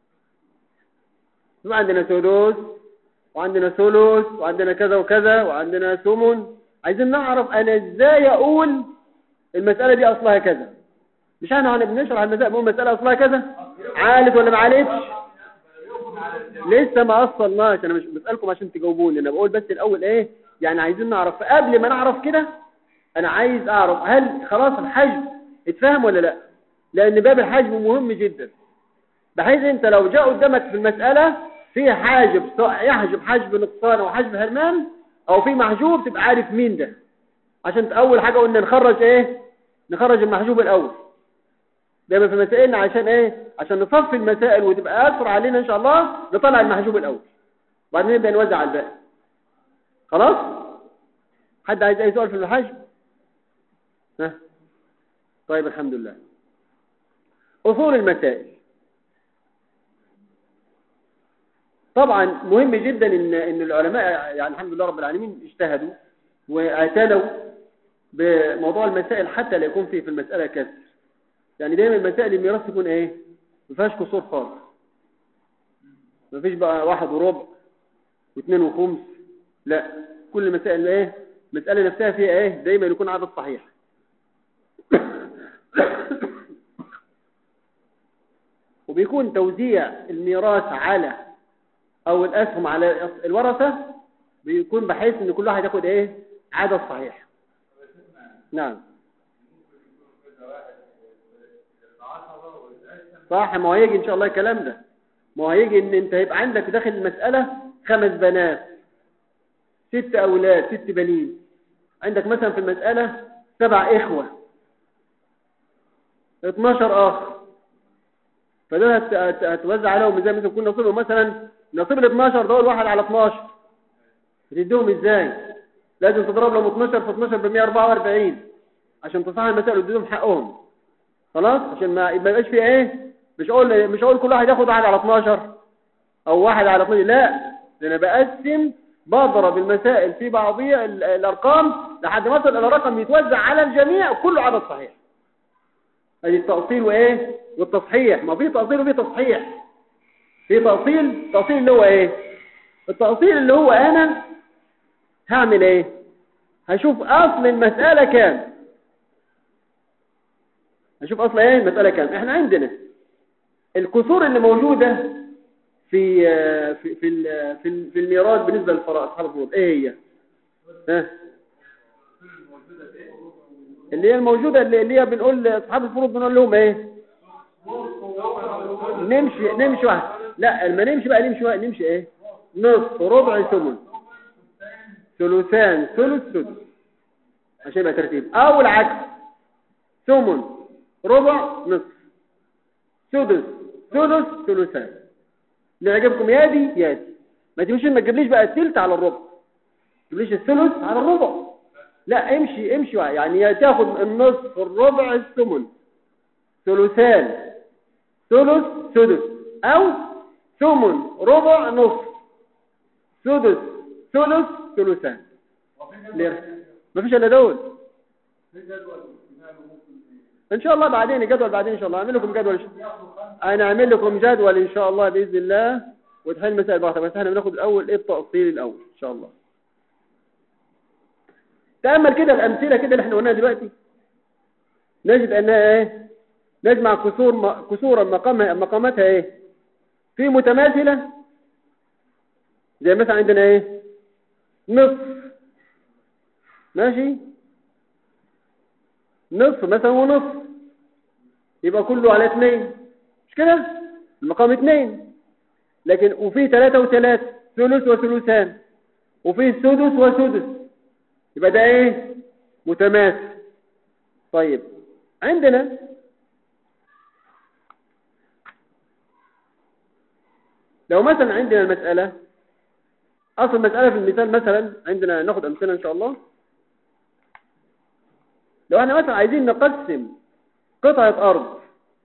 عندنا ثلث وعندنا ثلث وعندنا كذا وكذا وعندنا ثمن عايزين نعرف انا ازاي اقول المسألة دي اصلها كذا مش احنا بنشرح المسألة بنقول المسألة اصلها كذا عالت ولا ما عالتش لسه ما اصلناش انا مش بسألكم عشان تجاوبوني انا بقول بس الاول ايه يعني عايزين نعرف قبل ما نعرف كده انا عايز اعرف هل خلاص الحجم اتفهم ولا لا لان باب الحجم مهم جدا بحيث انت لو جاء قدامك في المسألة في حاجب سواء يحجب حجب نقصان او حجب هرمان او في محجوب تبقى عارف مين ده عشان اول حاجة قلنا نخرج ايه نخرج المحجوب الاول دايما في مسائلنا عشان ايه عشان نصفي المسائل وتبقى اسرع علينا ان شاء الله نطلع المحجوب الاول وبعدين نبدا نوزع على الباقي خلاص حد عايز اي سؤال في الحجب ها طيب الحمد لله اصول المسائل طبعا مهم جدا ان ان العلماء يعني الحمد لله رب العالمين اجتهدوا واعتنوا بموضوع المسائل حتى لا يكون فيه في المساله كسر يعني دايما مسائل الميراث تكون ايه ما فيهاش قصور خالص ما فيش بقى واحد وربع واثنين وخمس لا كل مسائل ايه مسألة نفسها فيها ايه دايما يكون عدد صحيح وبيكون توزيع الميراث على او الاسهم على الورثة بيكون بحيث ان كل واحد ياخد ايه عدد صحيح نعم صح ما هو هيجي ان شاء الله الكلام ده ما هو هيجي ان انت هيبقى عندك داخل المسألة خمس بنات ست اولاد ست بنين عندك مثلا في المسألة سبع اخوة 12 اخ فده هتوزع عليهم زي ما تكون نصيبهم مثلا نصيب ال 12 دول واحد على 12 تديهم ازاي لازم تضرب لهم 12 في 12 ب 144 عشان تصحح المسائل وتديهم حقهم خلاص عشان ما يبقاش في ايه مش اقول مش اقول كل واحد ياخد واحد على 12 او واحد على 12 لا ده انا بقسم بضرب المسائل في بعضيها الارقام لحد ما اصل الى رقم يتوزع على الجميع كله عدد صحيح ادي التأصيل وايه والتصحيح ما في تأصيل وفي تصحيح في تأصيل تأصيل اللي هو ايه التأصيل اللي هو انا هعمل ايه هشوف اصل المسألة كام هشوف اصل ايه المسألة كام احنا عندنا الكسور اللي موجودة في في في في, في الميراث بالنسبة للفرائض اصحاب الفروض ايه هي ها اللي هي الموجودة اللي هي بنقول اصحاب الفروض بنقول لهم ايه نمشي نمشي واحد لا لما نمشي بقى نمشي واحد نمشي ايه نصف ربع ثمن ثلثان ثلث ثلث عشان يبقى ترتيب او العكس ثمن ربع نصف سدس ثلث ثلثان اللي يعجبكم يادي يادي ما تمشي ما تجيبليش بقى الثلث على الربع ما تجيبليش الثلث على الربع لا امشي امشي يعني تاخد النصف الربع الثمن ثلثان ثلث سدس او ثمن ربع نصف سدس ثلث ثلثان ما فيش الا دول ان شاء الله بعدين الجدول بعدين ان شاء الله اعمل لكم جدول انا اعمل لكم جدول ان شاء الله باذن الله وتحل مسائل بعضها بس احنا بناخد الاول ايه التأصيل الاول ان شاء الله تأمل كده الامثله كده اللي احنا قلناها دلوقتي نجد انها ايه نجمع كسور كسورا مقامها مقاماتها ايه في متماثله زي مثلا عندنا ايه نصف ماشي نصف مثلا ونصف يبقى كله على اثنين مش كده المقام اثنين لكن وفي ثلاثة وثلاثة ثلث وثلثان وفيه سدس وسدس يبقى ده ايه متماثل طيب عندنا لو مثلا عندنا المسألة أصل المسألة في المثال مثلا عندنا ناخد أمثلة إن شاء الله لو احنا مثلا عايزين نقسم قطعة أرض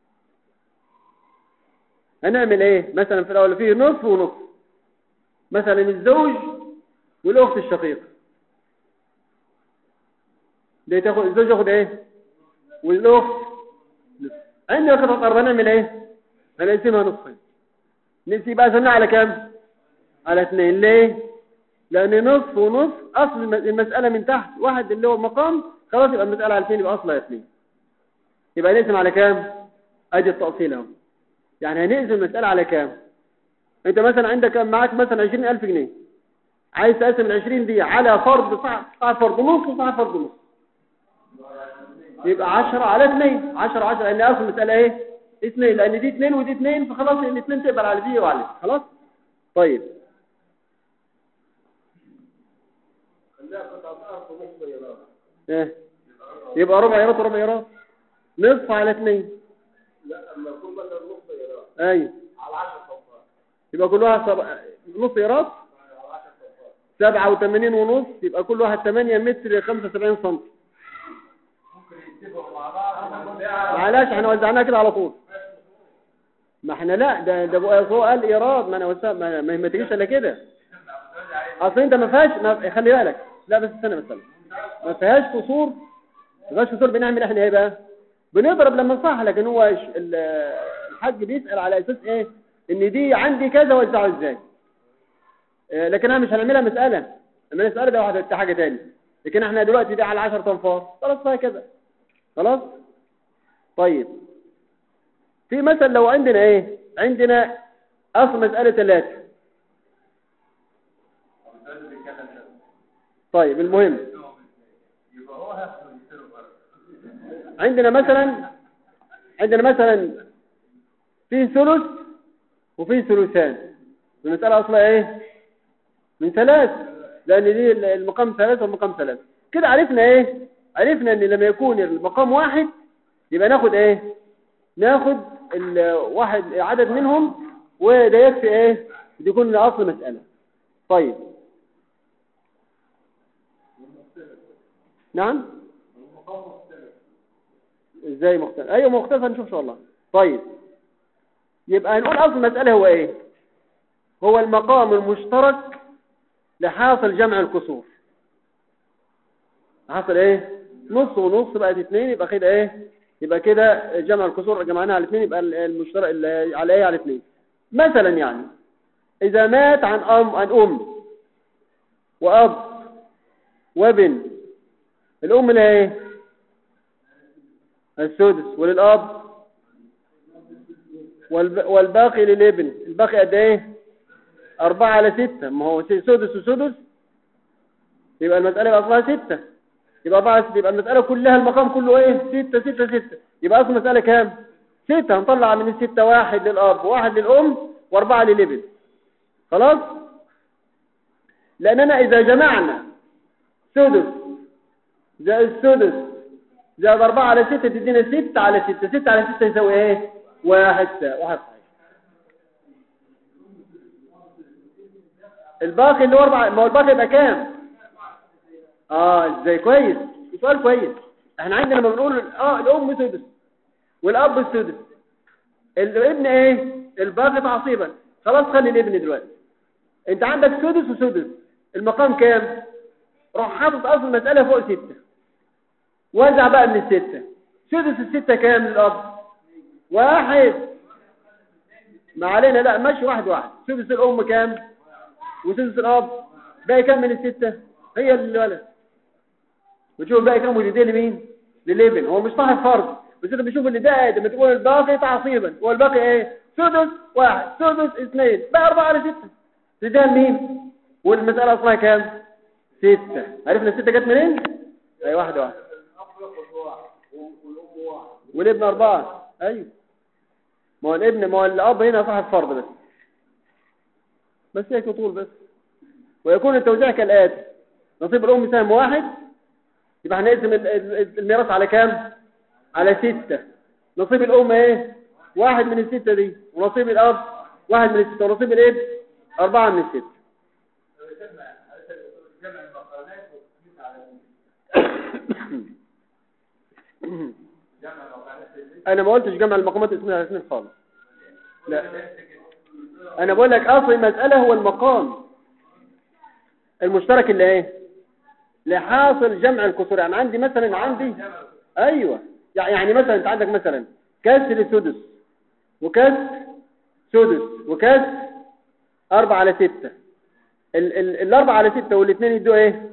هنعمل ايه مثلا في الأول فيه نصف ونصف مثلا الزوج والأخت الشقيقة ده تاخد الزوج ياخد ايه والأخت عندنا قطعة أرض هنعمل ايه هنقسمها نصفين نسي بقى سنة على كام على اثنين ليه لأن نصف ونصف أصل المسألة من تحت واحد اللي هو المقام خلاص يبقى المسألة على اثنين يبقى أصلها اثنين يبقى نقسم على كام أدي التأصيل اهو يعني هنقسم المسألة على كام أنت مثلا عندك معاك مثلا 20000 جنيه عايز تقسم ال 20 دي على فرض صاحب فرض نص وصاحب فرض نص يبقى 10 على 2 10 10 لأن أصل المسألة إيه اثنين لان دي اثنين ودي اثنين فخلاص الاثنين تقبل على دي وعلى دي خلاص طيب ايه يبقى ربع يرات وربع يرات نصف على اثنين لا اما يكون بدل نص يرات ايوه على 10 صفار يبقى كل واحد سب... نص يرات على 10 صفار 87 ونص يبقى كل واحد 8 متر 75 سم ممكن يتفقوا مع بعض معلش احنا وزعناها كده على طول ما احنا لا ده ده بقى هو قال ايراد ما انا وسع ما, ما, ما تجيش الا كده اصل انت ما فيهاش ما خلي بالك لا بس استنى بس استنى. ما فيهاش قصور ما فيهاش قصور بنعمل احنا ايه بقى بنضرب لما نصح لكن هو ش- ال- الحاج بيسال على اساس ايه ان دي عندي كذا وزعه ازاي اه، لكن احنا مش هنعملها مساله لما مساله ده واحده حاجه تاني لكن احنا دلوقتي دي على 10 تنفار خلاص فيها كذا خلاص طيب في مثل لو عندنا ايه عندنا اصل مسألة ثلاثة طيب المهم يبقى هو هياخد يشتري فرق عندنا مثلا عندنا مثلا في ثلث وفي ثلثان المسألة اصلها ايه من ثلاث لان دي المقام ثلاثة والمقام ثلاثة كده عرفنا ايه عرفنا ان لما يكون المقام واحد يبقى ناخد ايه ناخد الواحد عدد منهم وده يكفي ايه دي يكون اصل مسألة طيب نعم ازاي مختلف ايوه مختلف هنشوف ان شاء الله طيب يبقى هنقول اصل المسألة هو ايه هو المقام المشترك لحاصل جمع الكسور حصل ايه نص ونص بقت اتنين يبقى كده ايه يبقى كده جمع الكسور جمعناها على اتنين يبقى المشترك اللي على ايه على اتنين مثلا يعني اذا مات عن ام عن ام واب وابن الام اللي هي ايه السدس وللاب والب... والباقي للابن الباقي قد ايه أربعة على ستة ما هو سدس وسدس يبقى المسألة يبقى أصلها ستة يبقى أربعة على ستة يبقى المسألة كلها المقام كله إيه ستة ستة ستة يبقى أصل المسألة كام ستة هنطلع من الستة واحد للأب وواحد للأم وأربعة للابن خلاص لأننا إذا جمعنا سدس زائد السدس زائد أربعة على ستة تدينا ستة على ستة ستة على ستة يساوي إيه واحد سا واحد صحيح الباقي اللي هو أربعة ما هو الباقي يبقى كام اه ازاي كويس سؤال كويس احنا عندنا لما بنقول اه الام سدس والاب السدس الابن ايه الباقي تعصيبا خلاص خلي الابن دلوقتي انت عندك سدس وسدس المقام كام روح حاطط اصل المسألة فوق ستة وزع بقى من الستة سدس الستة كام للاب واحد ما علينا لا ماشي واحد واحد سدس الام كام وسدس الاب باقي كام من الستة هي الولد بتشوف باقي كام ولديه لمين للابن هو مش صاحب فرض بس انت بتشوف اللي ده لما تقول الباقي تعصيبا هو الباقي ايه سدس واحد سدس اثنين بقى اربعة على ستة ده لمين والمسألة اصلها كام ستة عرفنا الستة جت منين اي واحد واحد الاب ياخد واحد والام واحد والابن اربعة ايوه ما هو الابن ما هو الاب هنا صاحب فرض بس بس هيك طول بس ويكون التوزيع كالآتي نصيب الأم سهم واحد يبقى هنقسم ال- ال- الميراث على كام على ستة نصيب الأم ايه واحد من الستة دي ونصيب الأب واحد من الستة ونصيب الابن أربعة من الستة جمع المقامات والتسمية على جمع المقامات اللي أنا ما قلتش جمع المقامات اسمها على اثنين خالص لا أنا بقول لك أصل المسألة هو المقام المشترك اللي ايه لحاصل جمع الكسور يعني عندي مثلا عندي ايوه يع- يعني مثلا انت عندك مثلا كسر سدس وكسر سدس وكسر أربعة على ستة ال ال الأربعة على ستة والاثنين يدوا ايه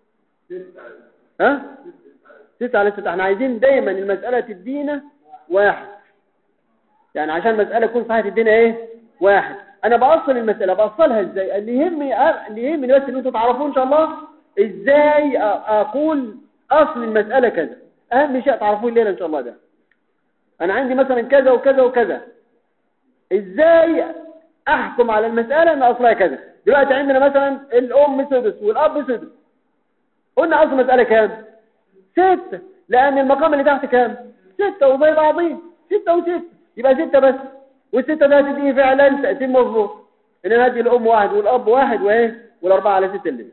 ها ستة على ستة احنا عايزين دايما المسألة تدينا واحد يعني عشان المسألة تكون صحيح تدينا ايه واحد انا بأصل المسألة بأصلها ازاي اللي يهمني اللي يهمني بس ان انتوا تعرفوا ان شاء الله ازاي أ- اقول اصل المسألة كذا اهم شيء تعرفوه الليلة ان شاء الله ده انا عندي مثلا كذا وكذا وكذا ازاي احكم على المسألة ان اصلها كذا دلوقتي عندنا مثلا الام سدس والاب سدس قلنا اصل المسألة كام ستة لان المقام اللي تحت كام ستة وزي بعضين ستة وستة يبقى ستة بس والستة ده هتديني فعلا تقسيم مظبوط ان انا هدي الام واحد والاب واحد وايه والاربعة على ستة اللي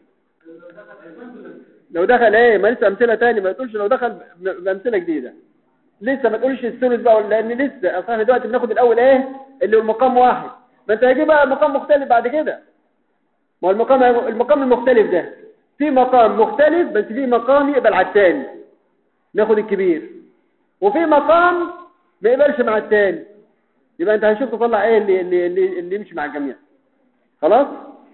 لو دخل ايه ما لسه امثله تاني ما تقولش لو دخل ب- بامثله جديده لسه ما تقولش الثلث بقى لان لسه اصل احنا دلوقتي بناخد الاول ايه اللي هو المقام واحد ما انت هيجي بقى مقام مختلف بعد كده ما هو المقام المقام المختلف ده في مقام مختلف بس في مقام يقبل على الثاني ناخد الكبير وفي مقام ما يقبلش مع الثاني يبقى انت هنشوف تطلع ايه اللي اللي اللي, اللي يمشي مع الجميع خلاص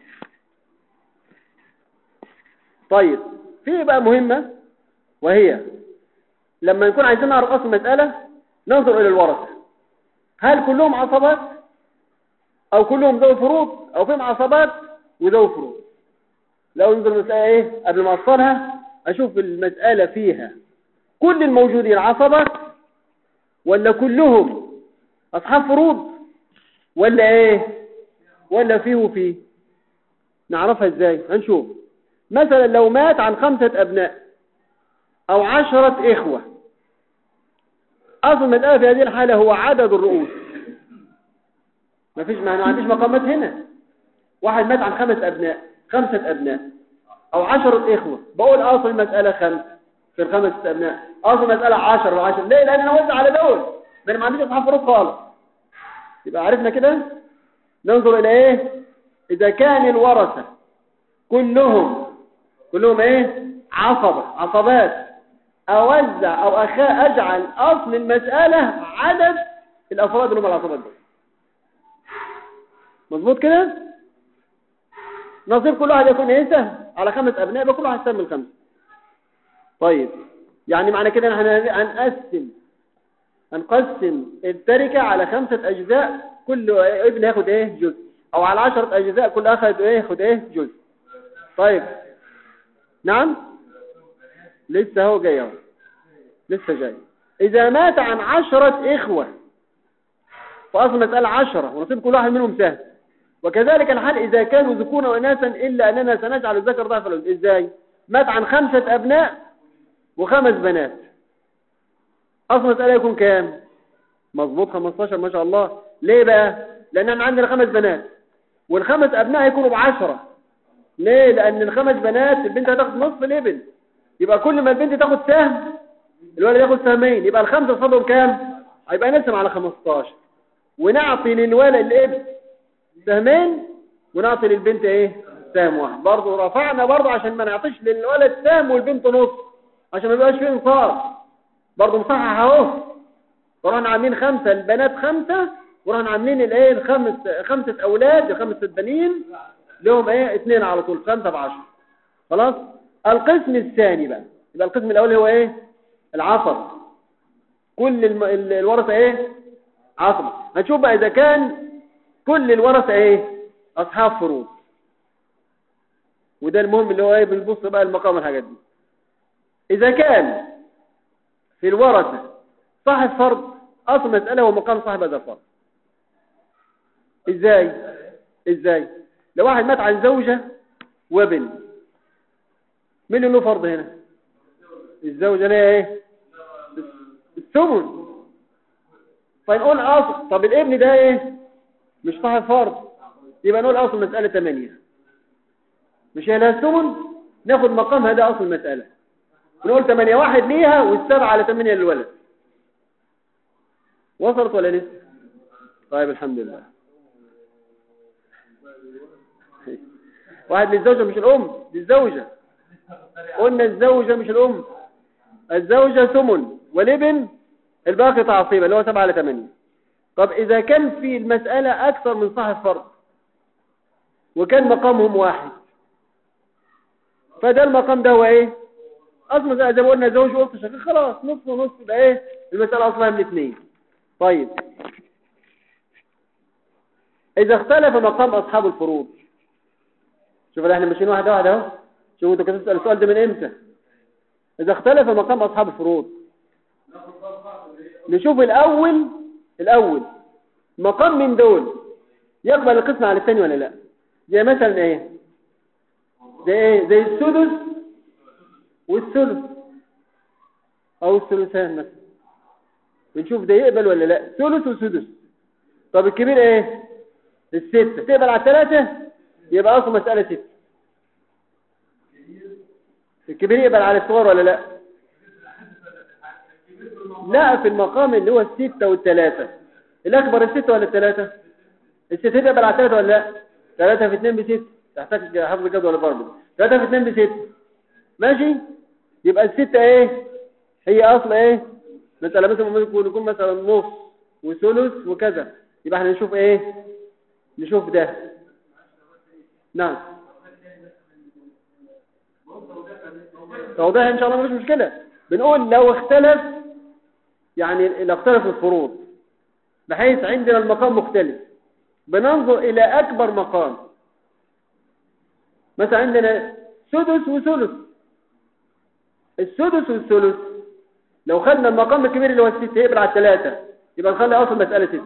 طيب في بقى مهمة وهي لما نكون عايزين نعرف أصل المسألة ننظر إلى الورثة هل كلهم عصبات أو كلهم ذوي فروض أو فيهم عصبات وذوي فروض لو ننظر المسألة إيه قبل ما أصلها أشوف المسألة فيها كل الموجودين عصبات ولا كلهم أصحاب فروض ولا إيه ولا فيه وفيه نعرفها إزاي هنشوف مثلا لو مات عن خمسة أبناء أو عشرة إخوة أصل المسألة في هذه الحالة هو عدد الرؤوس ما فيش ما عنديش مقامات هنا واحد مات عن خمس أبناء خمسة أبناء أو عشرة إخوة بقول أصل المسألة خمسة في الخمسة أبناء أصل المسألة عشر وعشر ليه لأن أنا وزع على دول ده أنا ما عنديش أصحاب فروض خالص يبقى عرفنا كده ننظر إلى إيه إذا كان الورثة كلهم كلهم ايه عصبة عصبات اوزع او أخ... اجعل اصل المسألة عدد الافراد اللي هم العصبات دول مظبوط كده نصيب كل واحد يكون ايه سهم على خمس ابناء يبقى كل واحد سهم الخمس طيب يعني معنى كده احنا هنقسم هنقسم التركة على خمسة اجزاء كل ابن ياخد ايه جزء او على عشرة اجزاء كل اخد ايه ياخد ايه جزء طيب نعم لسه هو جاي اهو لسه جاي إذا مات عن عشرة إخوة فأصل مسألة عشرة ونصيب كل واحد منهم سهم وكذلك الحال إذا كانوا ذكورا وإناثا إلا أننا سنجعل الذكر ضعف الأنثى إزاي مات عن خمسة أبناء وخمس بنات أصل مسألة يكون كام مظبوط 15 ما شاء الله ليه بقى لأن احنا عندنا خمس بنات والخمس أبناء يكونوا بعشرة ليه لأن الخمس بنات البنت هتاخد نصف الابن يبقى كل ما البنت تاخد سهم الولد ياخد سهمين يبقى الخمسة صدهم كام هيبقى نقسم على 15 ونعطي للولد الابن سهمين ونعطي للبنت ايه سهم واحد برضه رفعنا برضه عشان ما نعطيش للولد سهم والبنت نص عشان ما يبقاش فيه انصاف برضه مصحح اهو ورحنا عاملين خمسة البنات خمسة ورحنا عاملين الايه الخمس خمسة اولاد الخمسة بنين لهم ايه اثنين على طول خمسة بعشر خلاص القسم الثاني بقى يبقى القسم الاول هو ايه العصب كل الم... ال- الورثة ايه عصب هنشوف بقى اذا كان كل الورثة ايه اصحاب فروض وده المهم اللي هو ايه بنبص بقى المقام الحاجات دي اذا كان في الورثة صاحب فرض اصل مسألة هو مقام صاحب هذا الفرض ازاي ازاي لو واحد مات عن زوجة وابن مين اللي له فرض هنا الزوجة ليها ايه الثمن فنقول اصل طب الابن ده ايه مش صاحب فرض يبقى نقول اصل مسألة 8 مش هي لها الثمن ناخد مقامها ده اصل المسألة نقول 8 واحد ليها والسبعة على 8 للولد وصلت ولا لسه طيب الحمد لله واحد للزوجة مش الأم دي الزوجة قلنا الزوجة مش الأم الزوجة ثمن والابن الباقي تعصيبا اللي هو 7 على 8 طب إذا كان في المسألة أكثر من صاحب فرض وكان مقامهم واحد فده المقام ده هو إيه أصلا زي ما قلنا زوج وقت شقيق خلاص نص ونص يبقى إيه المسألة أصلها من اثنين طيب إذا اختلف مقام أصحاب الفروض شوف احنا ماشيين واحدة واحدة اهو شوفوا انتوا كنتوا تسألوا السؤال ده من امتى إذا اختلف مقام أصحاب الفروض نشوف الأول الأول مقام من دول يقبل القسم على الثاني ولا لا زي مثلا ايه زي ايه زي السدس والثلث او الثلثان مثلا بنشوف ده يقبل ولا لا ثلث وسدس طب الكبير ايه الستة تقبل على الثلاثة يبقى اصل مسألة ستة الكبير يقبل على الصغار ولا لا لا في المقام اللي هو الستة والثلاثة الأكبر الستة ولا الثلاثة الستة تقبل على الثلاثة ولا لا ثلاثة في اثنين بستة تحتاج حفظ جدول برضه ثلاثة في اثنين بستة ماشي يبقى الستة ايه هي اصل ايه مثلا مثلا ممكن يكون مثلا نص وثلث وكذا يبقى احنا نشوف ايه نشوف ده نعم توضيح ان شاء الله مش مشكلة بنقول لو اختلف يعني لو اختلف الفروض بحيث عندنا المقام مختلف بننظر الى اكبر مقام مثلا عندنا سدس وثلث السدس والثلث لو خدنا المقام الكبير اللي هو الستة يقبل على الثلاثة يبقى نخلي اصل مسألة ستة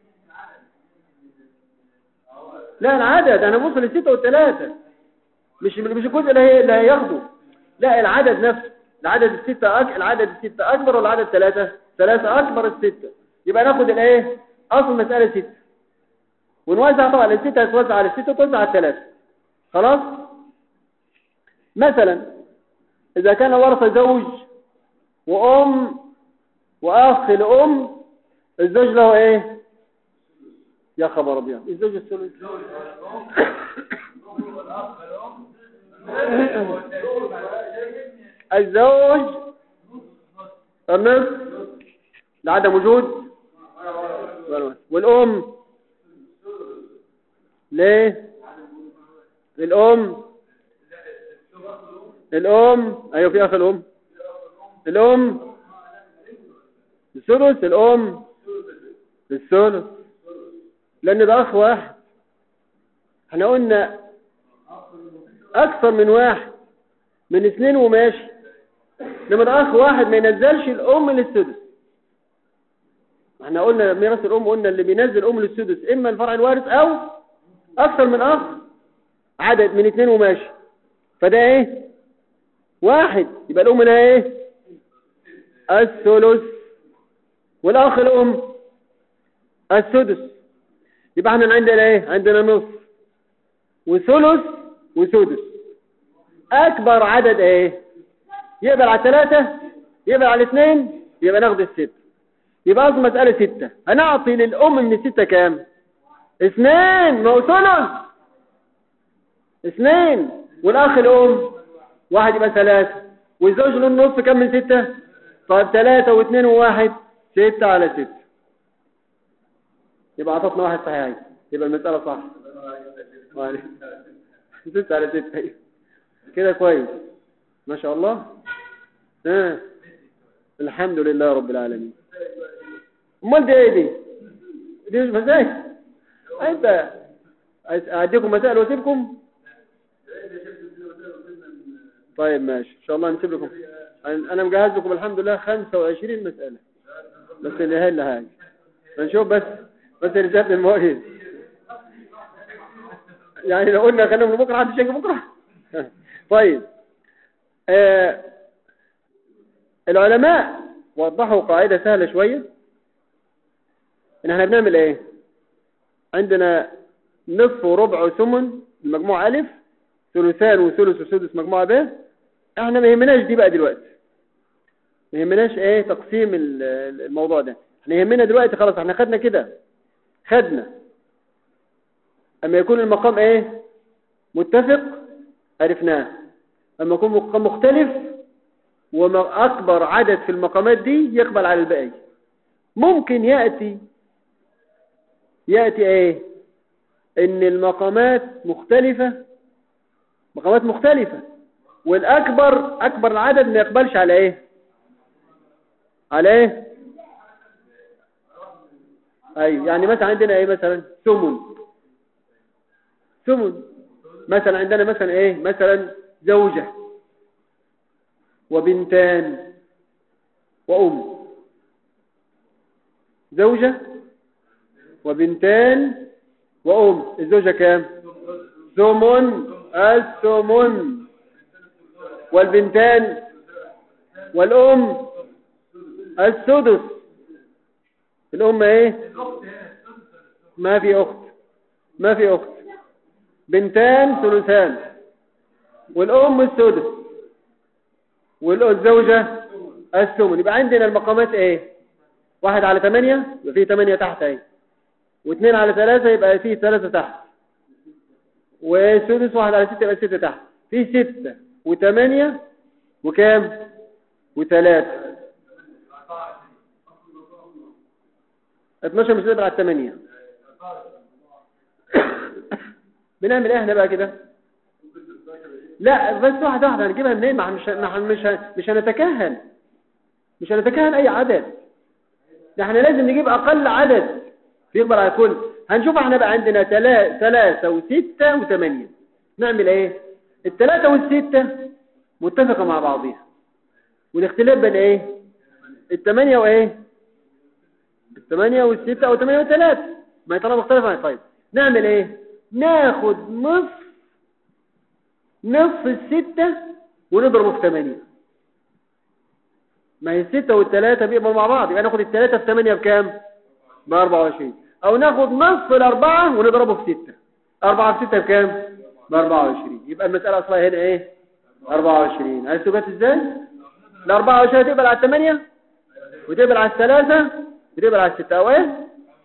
لا العدد انا بوصل للستة والثلاثة مش مش الجزء اللي هي اللي هياخده لا العدد نفسه العدد الستة أك... العدد الستة أكبر ولا العدد ثلاثة ثلاثة أكبر الستة يبقى ناخد الايه أصل مسألة ستة ونوزع طبعا الستة هتوزع على الستة وتوزع على الثلاثة خلاص مثلا إذا كان ورث زوج وأم وأخ لأم الزوج له إيه يا خبر أبيض الزوج الثلث الزوج النصف لعدم وجود والأم ليه الأم الأم أيوة في أخ الأم الأم الثلث الأم الثلث لأن ده أخ واحد احنا قلنا أكثر من واحد من اثنين وماشي لما ده أخ واحد ما ينزلش الأم للسدس احنا قلنا ميراث الأم قلنا اللي بينزل الأم للسدس إما الفرع الوارث أو أكثر من أخ عدد من اثنين وماشي فده ايه واحد يبقى الأم لها ايه الثلث والأخ الأم السدس يبقى احنا عندنا ايه عندنا نص وثلث وسدس أكبر عدد ايه يقبل على ثلاثة يقبل على اثنين يبقى ناخد الستة يبقى أصل مسألة ستة هنعطي للأم من الستة كام اثنين ما هو ثلث اثنين والأخ الأم واحد يبقى ثلاثة والزوج له النص كم من ستة طيب ثلاثة واثنين وواحد ستة على ستة يبقى عطتنا واحد صحيح يبقى المسألة صح ستة على ستة كده كويس ما شاء الله آه. الحمد لله رب العالمين امال دي ايه دي دي مش مسائل انت اديكم مسائل واسيبكم طيب ماشي ان شاء الله نسيب لكم انا مجهز لكم الحمد لله 25 مسألة بس اللي هي اللي هاي فنشوف بس بس رجال المواهب يعني لو قلنا خلينا من بكره حد يجي بكره طيب آه العلماء وضحوا قاعدة سهلة شوية ان احنا بنعمل ايه عندنا نصف وربع وثمن المجموعة ألف ثلثان وثلث وسدس مجموعة ب احنا ما يهمناش دي بقى دلوقتي ما يهمناش ايه تقسيم ال- ال- الموضوع ده احنا يهمنا دلوقتي خلاص احنا خدنا كده خدنا اما يكون المقام ايه متفق عرفناه اما يكون مقام مختلف وأكبر عدد في المقامات دي يقبل على الباقي ممكن يأتي يأتي ايه ان المقامات مختلفة مقامات مختلفة والاكبر اكبر العدد ما يقبلش على ايه على ايه اي يعني مثلا عندنا ايه مثلا ثمن ثمن مثلا عندنا مثلا ايه مثلا زوجة وبنتان وام زوجة وبنتان وام الزوجة كام ثمن الثمن والبنتان والام السدس الام ايه ما في اخت ما في اخت بنتان ثلثان والام السدس والزوجة الثمن يبقى عندنا المقامات ايه واحد على ثمانية يبقى فيه ثمانية تحت ايه واثنين على ثلاثة يبقى فيه ثلاثة تحت وسدس واحد على ستة يبقى ستة تحت فيه ستة وثمانية وكام وثلاثة 12 مش نقدر على الثمانية بنعمل ايه احنا بقى كده لا بس واحدة واحدة هنجيبها منين ما مش ما مش مش هنتكهن مش هنتكهن اي عدد ده احنا لازم نجيب اقل عدد يقبل على الكل هنشوف احنا بقى عندنا ثلاثة وستة وثمانية نعمل ايه الثلاثة والستة متفقة مع بعضها والاختلاف بين ايه الثمانية وايه الثمانية والستة او الثمانية والثلاثة ما هي طالما مختلفة طيب نعمل ايه ناخد نصف نصف الستة ونضربه في ثمانية ما هي الستة والثلاثة بيبقوا مع بعض يبقى ناخد الثلاثة في ثمانية بكام بأربعة وعشرين أو ناخد نصف الأربعة ونضربه في ستة أربعة في ستة بكام بأربعة وعشرين يبقى المسألة أصلها هنا إيه أربعة وعشرين عايز تبقى إزاي الأربعة وعشرين تقبل على الثمانية وتقبل على الثلاثة وتقبل على الستة أو إيه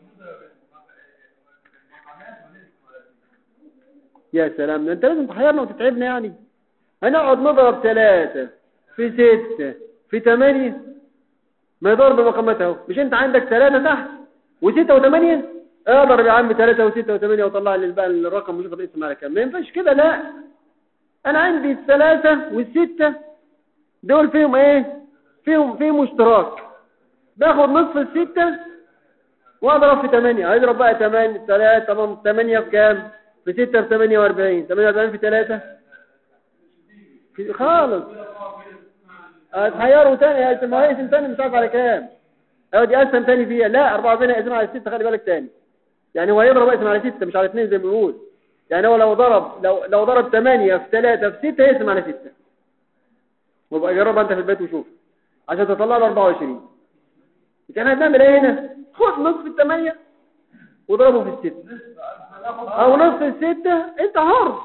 يا سلام ده انت لازم تحيرنا وتتعبنا يعني هنقعد نضرب ثلاثة في ستة في ثمانية ما يضرب مقاماتها اهو مش انت عندك ثلاثة تحت وستة وثمانية اضرب يا عم ثلاثة وستة وثمانية وطلع لي بقى الرقم وشوف الاسم على كام ما ينفعش كده لا انا عندي الثلاثة والستة دول فيهم ايه فيهم فيهم اشتراك باخد نصف الستة واضرب في ثمانية هيضرب بقى ثمانية ثلاثة تمام ثمانية في كام في ستة في ثمانية واربعين ثمانية واربعين في ثلاثة في خالص هتحيروا تاني يا ما هي اسم تاني مش عارف على كام اه دي اسم تاني فيها لا 44 اسم على 6 خلي بالك تاني يعني هو هيضرب اسم على 6 مش على 2 زي ما بيقول يعني هو لو ضرب لو لو ضرب 8 في 3 في 6 هيقسم على 6 وابقى جربها انت في البيت وشوف عشان تطلع له 24 كان هنعمل ايه هنا خد نصف الثمانية واضربه في الستة او نصف الستة انت حر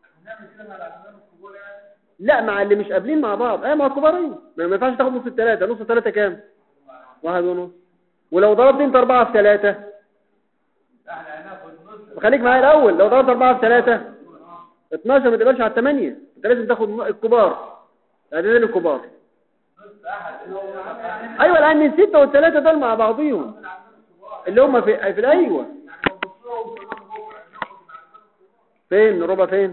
لا مع اللي مش قابلين مع بعض ايه مع الكبارين ما ما ينفعش تاخد نص الثلاثة نص الثلاثة كام واحد ونص ولو ضربت انت اربعة في ثلاثة خليك معايا الاول لو ضربت اربعة في ثلاثة 12 ما تقبلش على الثمانية انت لازم تاخد الكبار الاعدادين الكبار ايوه لان الستة والثلاثة دول مع بعضيهم اللي هم في في الايوه فين ربع فين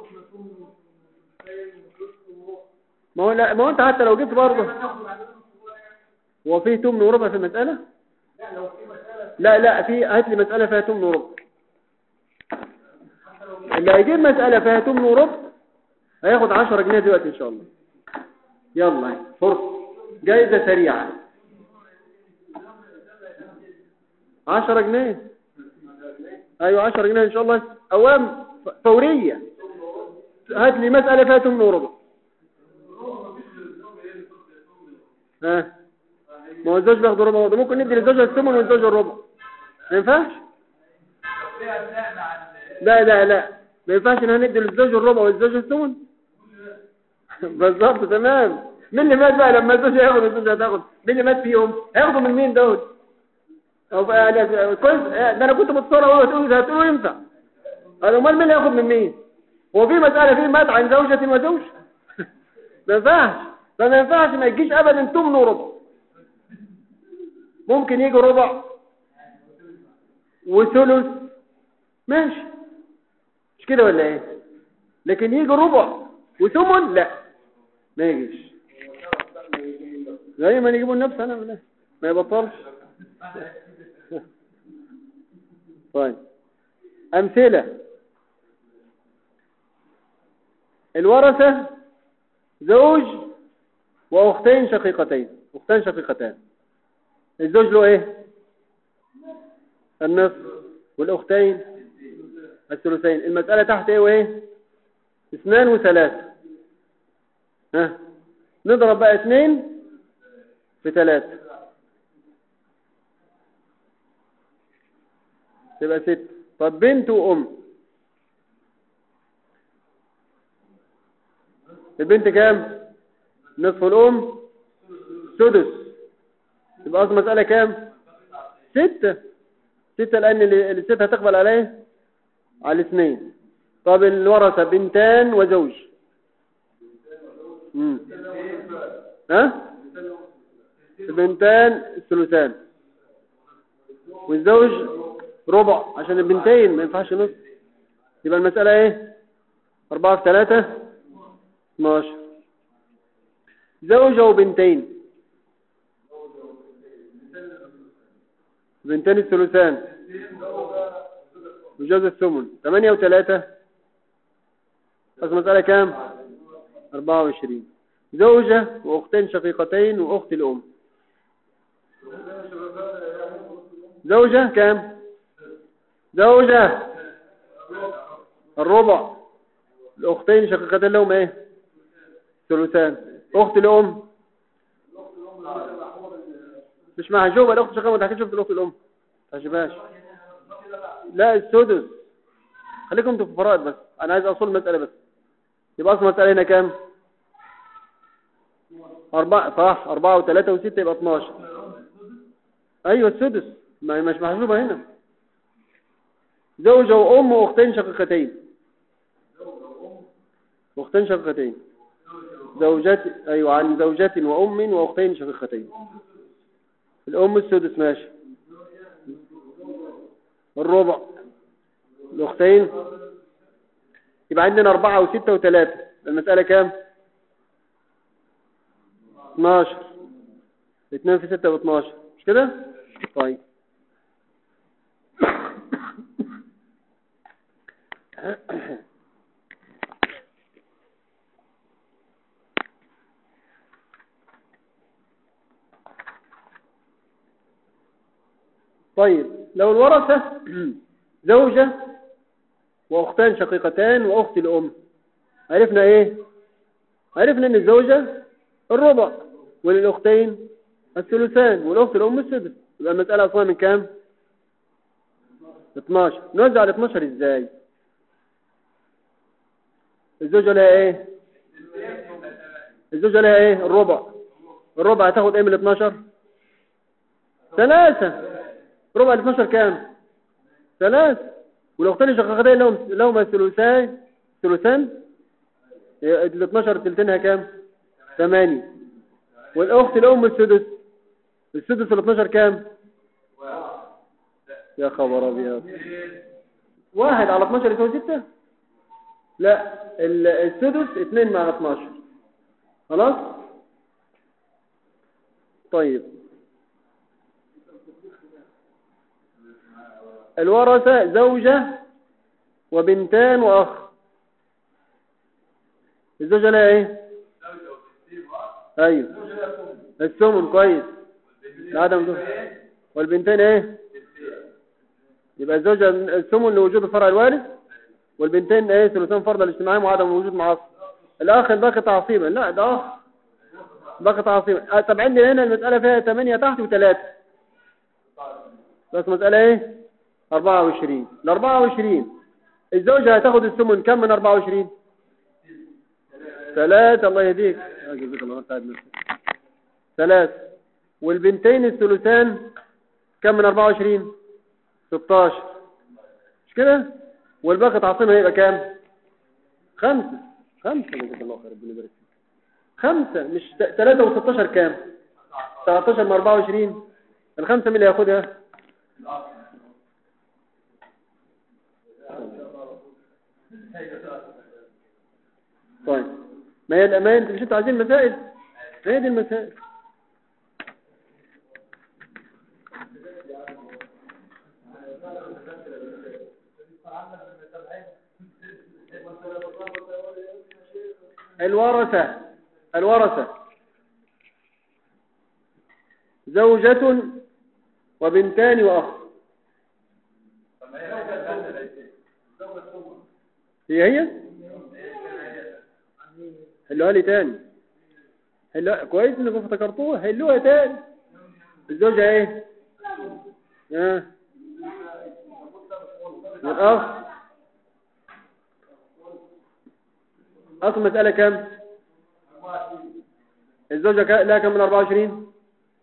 ما هو لا ما هو انت حتى لو جبت برضه هو في تمن وربع في المسألة لا لا في هات لي مسألة فيها تمن وربع اللي هيجيب مسألة فيها تمن وربع هياخد 10 جنيه دلوقتي ان شاء الله يلا فرصة جايزة سريعة 10 جنيه ايوه 10 جنيه ان شاء الله اوام فورية هات لي مسألة فيها ثمن وربع ها ما هو الزوج بياخد ربع برضه ممكن ندي للزوجة الثمن والزوج الربع ما ينفعش فيها نعمة عن لا لا لا ما ينفعش ان احنا ندي للزوج الربع والزوج الثمن بالظبط تمام مين اللي مات بقى لما الزوج ياخد والزوجة هتاخد مين اللي مات فيهم هياخدوا من مين دول أو بقى يعني كويس ده انا كنت متصور وهو تقول هتقولوا ينفع قال امال مين اللي هياخد من مين هو في مسألة في مات عن زوجة وزوج ما ينفعش فما ينفعش ما يجيش ابدا ثمن وربع ممكن يجي ربع وثلث ماشي مش كده ولا ايه لكن يجي ربع وثمن لا ما يجيش زي ما نجيبوا النفس انا ولا ما يبطلش طيب امثله الورثه زوج واختين شقيقتين اختان شقيقتان الزوج له ايه النصف والاختين الثلثين المسألة تحت ايه وايه اثنان وثلاثة ها نضرب بقى اثنين في ثلاثة تبقى ست طب بنت وام البنت كام نصف الام سدس يبقى اصل مسألة كام ستة ستة لان اللي اللي الست هتقبل عليه على الاثنين طب الورثة بنتان وزوج مم. ها البنتان الثلثان والزوج ربع عشان البنتين ما ينفعش نص يبقى المسألة ايه أربعة في ثلاثة 12 زوجة وبنتين بنتين الثلثان وجوز الثمن 8 وثلاثة أصل مسألة كام 24 زوجة وأختين شقيقتين وأخت الأم زوجة كام زوجة الربع الأختين شقيقتين لهم ايه ثلثان أخت الأم مش محجوبة الأخت شقيقة ما تحكيش في الأخت الأم ما تحجبهاش لا السدس خليكم انتوا في فرائض بس أنا عايز أصول المسألة بس يبقى أصل المسألة هنا كام أربعة صح أربعة وثلاثة وستة يبقى 12 أيوة السدس ما مش محجوبة هنا زوجة وأم وأختين شقيقتين أختين شقيقتين زوجات أيوة عن زوجة وأم وأختين شقيقتين الأم السدس ماشي الربع الأختين يبقى عندنا أربعة وستة وثلاثة المسألة كام 12 اثنين في ستة و12 مش كده طيب طيب لو الورثة زوجة وأختان شقيقتان وأخت الأم عرفنا إيه عرفنا إن الزوجة الربع وللأختين الثلثان والأخت الأم السدس يبقى المسألة أصلا من كام 12 نوزع ال 12 إزاي الزوجة لها إيه الزوجة لها إيه الربع الربع هتاخد إيه من ال 12 ثلاثة ربع ال 12 كام ثلاث والاختين الشقيقتين لهم لهم الثلثان ثلثان ال 12 ثلثينها كام 8 والاخت الام السدس السدس ال 12 كام يا خبر ابيض واحد على 12 يساوي 6 لا ال- السدس 2 مع 12 خلاص طيب الورثة زوجة وبنتان وأخ الزوجة لها ايه ايوه الثمن كويس عدم دول والبنتين ايه يبقى الزوجة الثمن لوجود الفرع الوارث والبنتين ايه ثلثان فرض الاجتماعي وعدم وجود معاصر الاخ الباقي تعصيبا لا ده اخ باقي تعصيبا آه، طب عندي هنا المسألة فيها 8 تحت و3 بس مسألة ايه 24 ال 24 الزوجة هتاخد الثمن كم من 24 ثلاثة الله يهديك آه، جزاك الله تعب نفسك ثلاث والبنتين الثلثان كم من 24 16 مش كده والباقي تعصيبها هيبقى كام خمسة خمسة جزاك الله خير ربنا يبارك فيك خمسة مش ت- تلاتة وستاشر كام 19 من 24 الخمسة مين اللي هياخدها طيب ما هي الأمان انتوا مش انتوا عايزين مسائل ما هي دي المسائل الورثة الورثة زوجة وبنتان وأخ هي هي حلوها لي تاني حلوها كويس انكم افتكرتوها حلوها تاني الزوجة ايه ها الأخ أصل مسألة كم الزوجة كا- لها كم من 24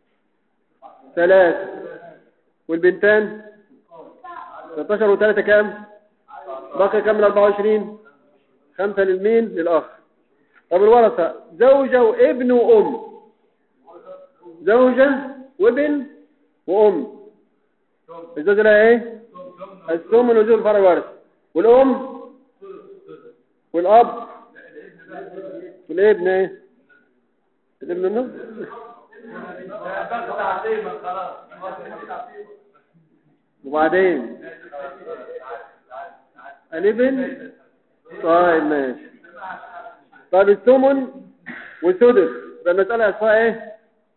ثلاث والبنتان 16 وثلاثة كام باقي كم من 24 خمسة للمين للأخ طب الورثة زوجة وابن وأم زوجة وابن وأم الزوجة لها ايه الثمن وزوج الفرع وارث والأم والأب والابن ايه الابن النص باقي تعصيبا خلاص وبعدين الابن طيب ماشي طيب الثمن والسدس ده المسألة اسمها ايه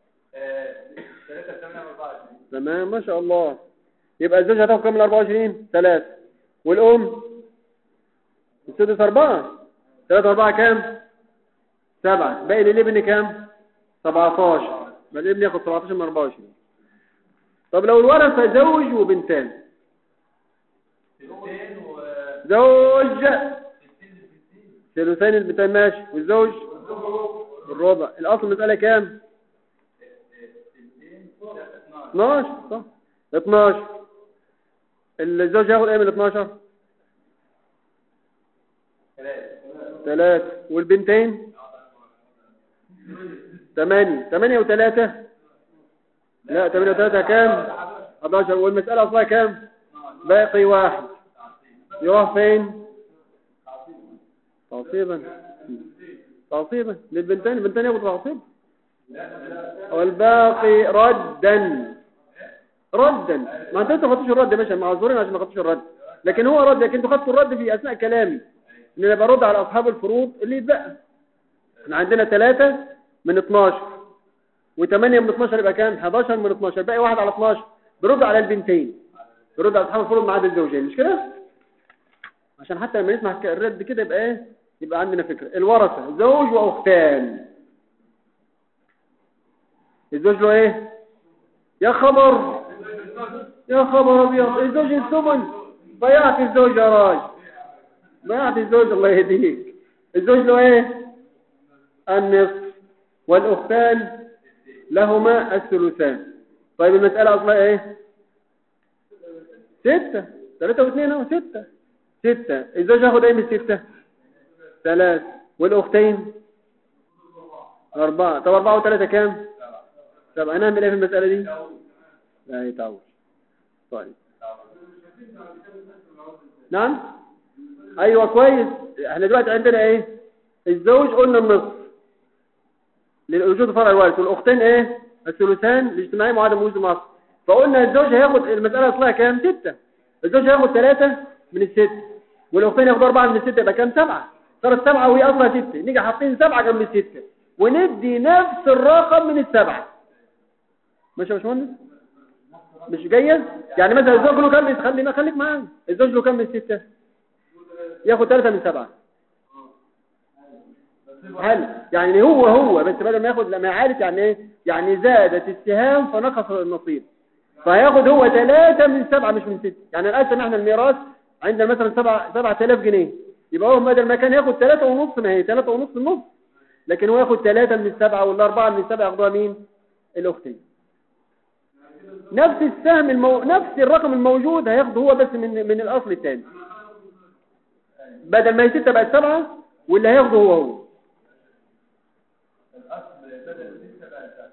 تمام ما شاء الله يبقى الزوج هتاخد كام من 24 ثلاثة والأم السدس أربعة ثلاثة أربعة كام سبعة باقي للابن كام 17 ما الابن ياخد 17 من 24 طب لو الورثة زوج وبنتان زوج ثلثين البنتان ماشي والزوج الربع الأصل المسألة كام 12 صح 12 الزوج ياخد ايه من 12 ثلاثة والبنتين ثمانية ثمانية وثلاثة لا ثمانية وثلاثة كام 11 والمسألة أصلها كام باقي واحد يروح فين تعصيبا تعصيبا للبنتين البنتين ياخد تعصيب والباقي ردا ردا ما انت انت ما خدتش الرد يا باشا معذورين عشان ما خدتش الرد لكن هو رد لكن انتوا خدتوا الرد في اثناء كلامي ان انا برد على اصحاب الفروض اللي يتبقى احنا عندنا ثلاثة من 12 و8 من 12 يبقى كام 11 من 12 باقي واحد على 12 برد على البنتين برد على اصحاب الفروض ما عدا الزوجين مش كده عشان حتى لما نسمع الرد كده يبقى ايه يبقى عندنا فكرة الورثة زوج واختان الزوج له ايه يا خبر يا خبر ابيض الزوج الثمن ضيعت الزوج يا راجل ضيعت الزوج الله يهديك الزوج له ايه النصف والاختان لهما الثلثان طيب المسألة اصلها ايه ستة ثلاثة واثنين اهو ستة ستة الزوج ياخد ايه من ستة ثلاث والاختين أربعة طب أربعة وثلاثة كام طب أنا أعمل إيه في المسألة دي لا يتعوش طيب نعم أيوة كويس احنا دلوقتي عندنا إيه الزوج قلنا النصف للوجود فرع الوارث والأختين إيه الثلثان الاجتماعي معادم وجود مصر فقلنا الزوج هياخد المسألة أصلها كام ستة الزوج هياخد ثلاثة من الستة والأختين ياخدوا أربعة من الستة يبقى كام سبعة صارت سبعة وهي أصلها ستة نيجي حاطين سبعة جنب الستة وندي نفس الرقم من السبعة ماشي يا باشمهندس مش جيد يعني مثلا الزوج له كام خلينا خليك معايا الزوج له كام من الستة ياخد ثلاثة من سبعة هل يعني هو هو بس بدل ما ياخد لما عارف يعني ايه يعني زادت السهام فنقص النصيب فهياخد هو ثلاثة من سبعة مش من ستة يعني الآن احنا الميراث عندنا مثلا سبعة سبعة آلاف جنيه يبقى هو بدل ما كان ياخد ثلاثة ونص ما هي ثلاثة ونص النص لكن هو ياخد ثلاثة من السبعة ولا أربعة من السبعة ياخدوها مين الأختين نفس السهم المو... نفس الرقم الموجود هياخده هو بس من من الأصل الثاني بدل ما هي ستة بقت سبعة واللي هياخده هو هو الاصل بدل ستة بقى سبعة